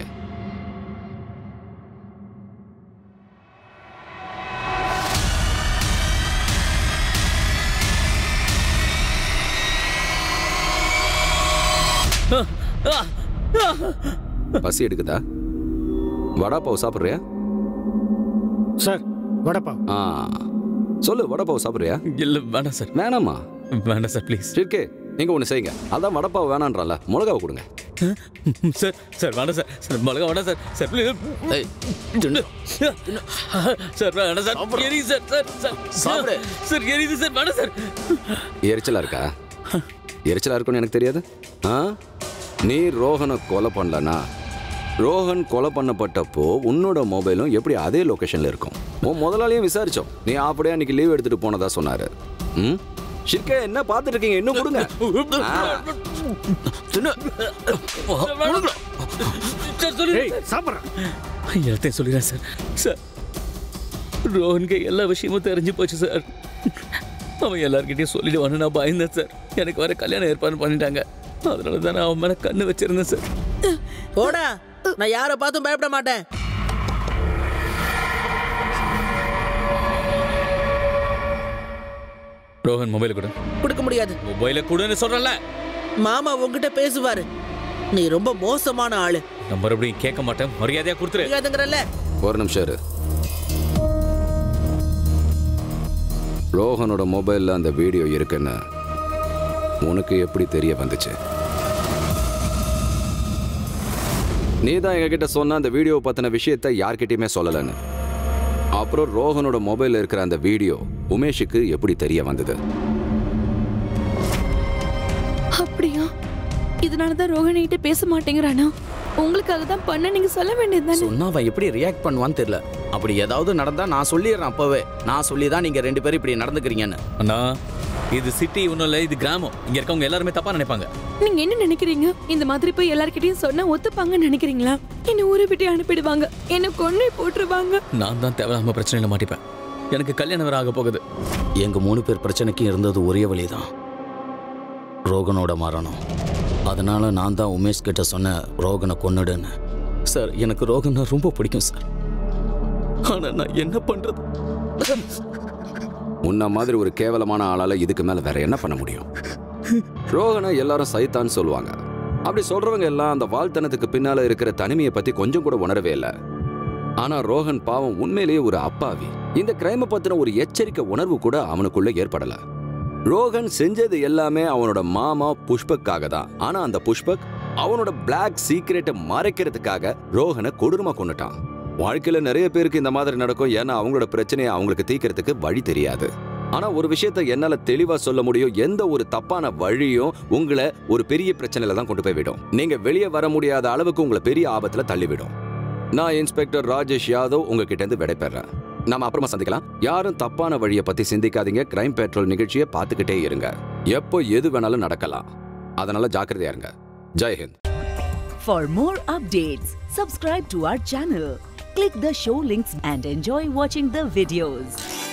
பசி எடுக்குதா வடாப்பாவை சாப்பிட்றியா சார் வடப்பாவ் ஆ சொல்லு வடப்பாவை சாப்பிட்றியா இல்ல வேணாம் சார் வேணாமா வேண்டாம் சார் ப்ளீஸ் இருக்கே நீங்க ஒன்று செய்யுங்க அதான் வடப்பாவை வேணான்றல மிளகாவை கொடுங்க சார் சார் வேணாம் சார் சார் மிளகா வேணாம் சார் சார் ப்ளீஸ் சார் வேணாம் சார் எரியுது சார் சார் சார் சாப்பிடு. சார் எரியுது சார் வேணாம் சார் எரிச்சலா இருக்கா எரிச்சலா இருக்கும்னு எனக்கு தெரியாது ஆ நீ ரோஹனை கொலை பண்ணலனா ரோஹன் கொலை பண்ணப்பட்டப்போ உன்னோட மொபைலும் எப்படி அதே லொகேஷன்ல இருக்கும் உன் முதலாளியும் விசாரிச்சோம் நீ அப்படியே அன்னைக்கு லீவ் எடுத்துட்டு போனதா சொன்னாரு ம் ஷிர்கே என்ன பார்த்துட்டு இருக்கீங்க இன்னும் கொடுங்க ஆ. சார் சொல்லிடுறேன் சாப்பிட்றேன் எல்லாத்தையும் சொல்லிடுறேன் சார் சார் ரோஹனுக்கு எல்லா விஷயமும் தெரிஞ்சு போச்சு சார் அவன் எல்லார்கிட்டயும் சொல்லிடுவான்னு நான் பயந்தேன் சார் எனக்கு வர கல்யாணம் ஏற்பாடு பண்ணிட்டாங்க அதனால தான் நான் அவன் மேலே கண்ணு வச்சிருந்தேன் சார் போடா நான் யாரை பார்த்தும் பயப்பட மாட்டேன் ரோஹன் மொபைல் கொடு கொடுக்க முடியாது மொபைலை கொடுன்னு சொல்றேன்ல மாமா உங்ககிட்ட பேசுவாரு நீ ரொம்ப மோசமான ஆளு நான் மறுபடியும் கேட்க மாட்டேன் மரியாதையா கொடுத்துரு தெரியாதுங்கிறல்ல ஒரு நிமிஷம் இரு ரோஹனோட மொபைல்ல அந்த வீடியோ இருக்குன்னு உனக்கு எப்படி தெரிய வந்துச்சு நீ தான் எங்ககிட்ட சொன்ன அந்த வீடியோ பத்தின விஷயத்த யார்கிட்டயுமே சொல்லலன்னு அப்புறம் ரோஹனோட மொபைல்ல இருக்கிற அந்த வீடியோ உமேஷுக்கு எப்படி தெரிய வந்தது அப்படியா இதனாலதான் ரோஹன் கிட்ட பேச மாட்டேங்கிறானா உங்களுக்காக தான் பண்ண நீங்க சொல்ல வேண்டியது தானே சொன்னா அவன் எப்படி ரியாக்ட் பண்ணுவான்னு தெரியல அப்படி ஏதாவது நடந்தா நான் சொல்லிடுறேன் அப்பவே நான் சொல்லி தான் நீங்க ரெண்டு பேரும் இப்படி நடந்துக்கிறீங்கன்னு அண்ணா இது சிட்டி ஒன்றும் இல்லை இது கிராமம் இங்க இருக்கவங்க எல்லாருமே தப்பா நினைப்பாங்க நீங்க என்ன நினைக்கிறீங்க இந்த மாதிரி போய் எல்லார்கிட்டயும் சொன்னா ஒத்துப்பாங்கன்னு நினைக்கிறீங்களா என்ன ஊரை விட்டு அனுப்பிடுவாங்க என்ன கொன்னே போட்டுருவாங்க நான் தான் தேவையில்லாம பிரச்சனையில மாட்டிப்பேன் எனக்கு கல்யாணம் வேற ஆக போகுது எங்க மூணு பேர் பிரச்சனைக்கும் இருந்தது ஒரே வழிதான் ரோகனோட மரணம் அதனால நான் தான் உமேஷ் கிட்ட சொன்னேன் ரோகனை கொன்னுடுன்னு சார் எனக்கு ரோகனை ரொம்ப பிடிக்கும் சார் ஆனா நான் என்ன பண்றது உன்ன மாதிரி ஒரு கேவலமான ஆளால இதுக்கு மேல வேற என்ன பண்ண முடியும் ரோஹனை எல்லாரும் சைத்தான்னு சொல்லுவாங்க அப்படி சொல்றவங்க எல்லாம் அந்த வாழ்த்தனத்துக்கு பின்னால இருக்கிற தனிமையை பத்தி கொஞ்சம் கூட உணரவே இல்ல ஆனா ரோஹன் பாவம் உண்மையிலேயே ஒரு அப்பாவி இந்த கிரைம பத்தின ஒரு எச்சரிக்கை உணர்வு கூட அவனுக்குள்ள ஏற்படல ரோஹன் செஞ்சது எல்லாமே அவனோட மாமா புஷ்பக்காக தான் ஆனா அந்த புஷ்பக் அவனோட பிளாக் சீக்ரெட்டை மறைக்கிறதுக்காக ரோஹனை கொடூரமா கொண்டுட்டான் வாழ்க்கையில நிறைய பேருக்கு இந்த மாதிரி நடக்கும் ஏன்னா அவங்களோட பிரச்சனையை அவங்களுக்கு தீர்க்கறதுக்கு வழி தெரியாது ஆனா ஒரு விஷயத்த என்னால தெளிவா சொல்ல முடியும் எந்த ஒரு தப்பான வழியும் உங்களை ஒரு பெரிய பிரச்சனையில தான் கொண்டு போய் விடும் நீங்க வெளியே வர முடியாத அளவுக்கு உங்களை பெரிய ஆபத்துல தள்ளிவிடும் நான் இன்ஸ்பெக்டர் ராஜேஷ் யாதவ் உங்ககிட்ட இருந்து விடைபெறேன் நாம அப்புறமா சந்திக்கலாம் யாரும் தப்பான வழியை பத்தி சிந்திக்காதீங்க கிரைம் பெட்ரோல் நிகழ்ச்சியை பார்த்துக்கிட்டே இருங்க எப்போ எது வேணாலும் நடக்கலாம் அதனால ஜாக்கிரதையா இருங்க ஜெய்ஹிந்த் For more updates, subscribe to our channel, click the show links and enjoy watching the videos.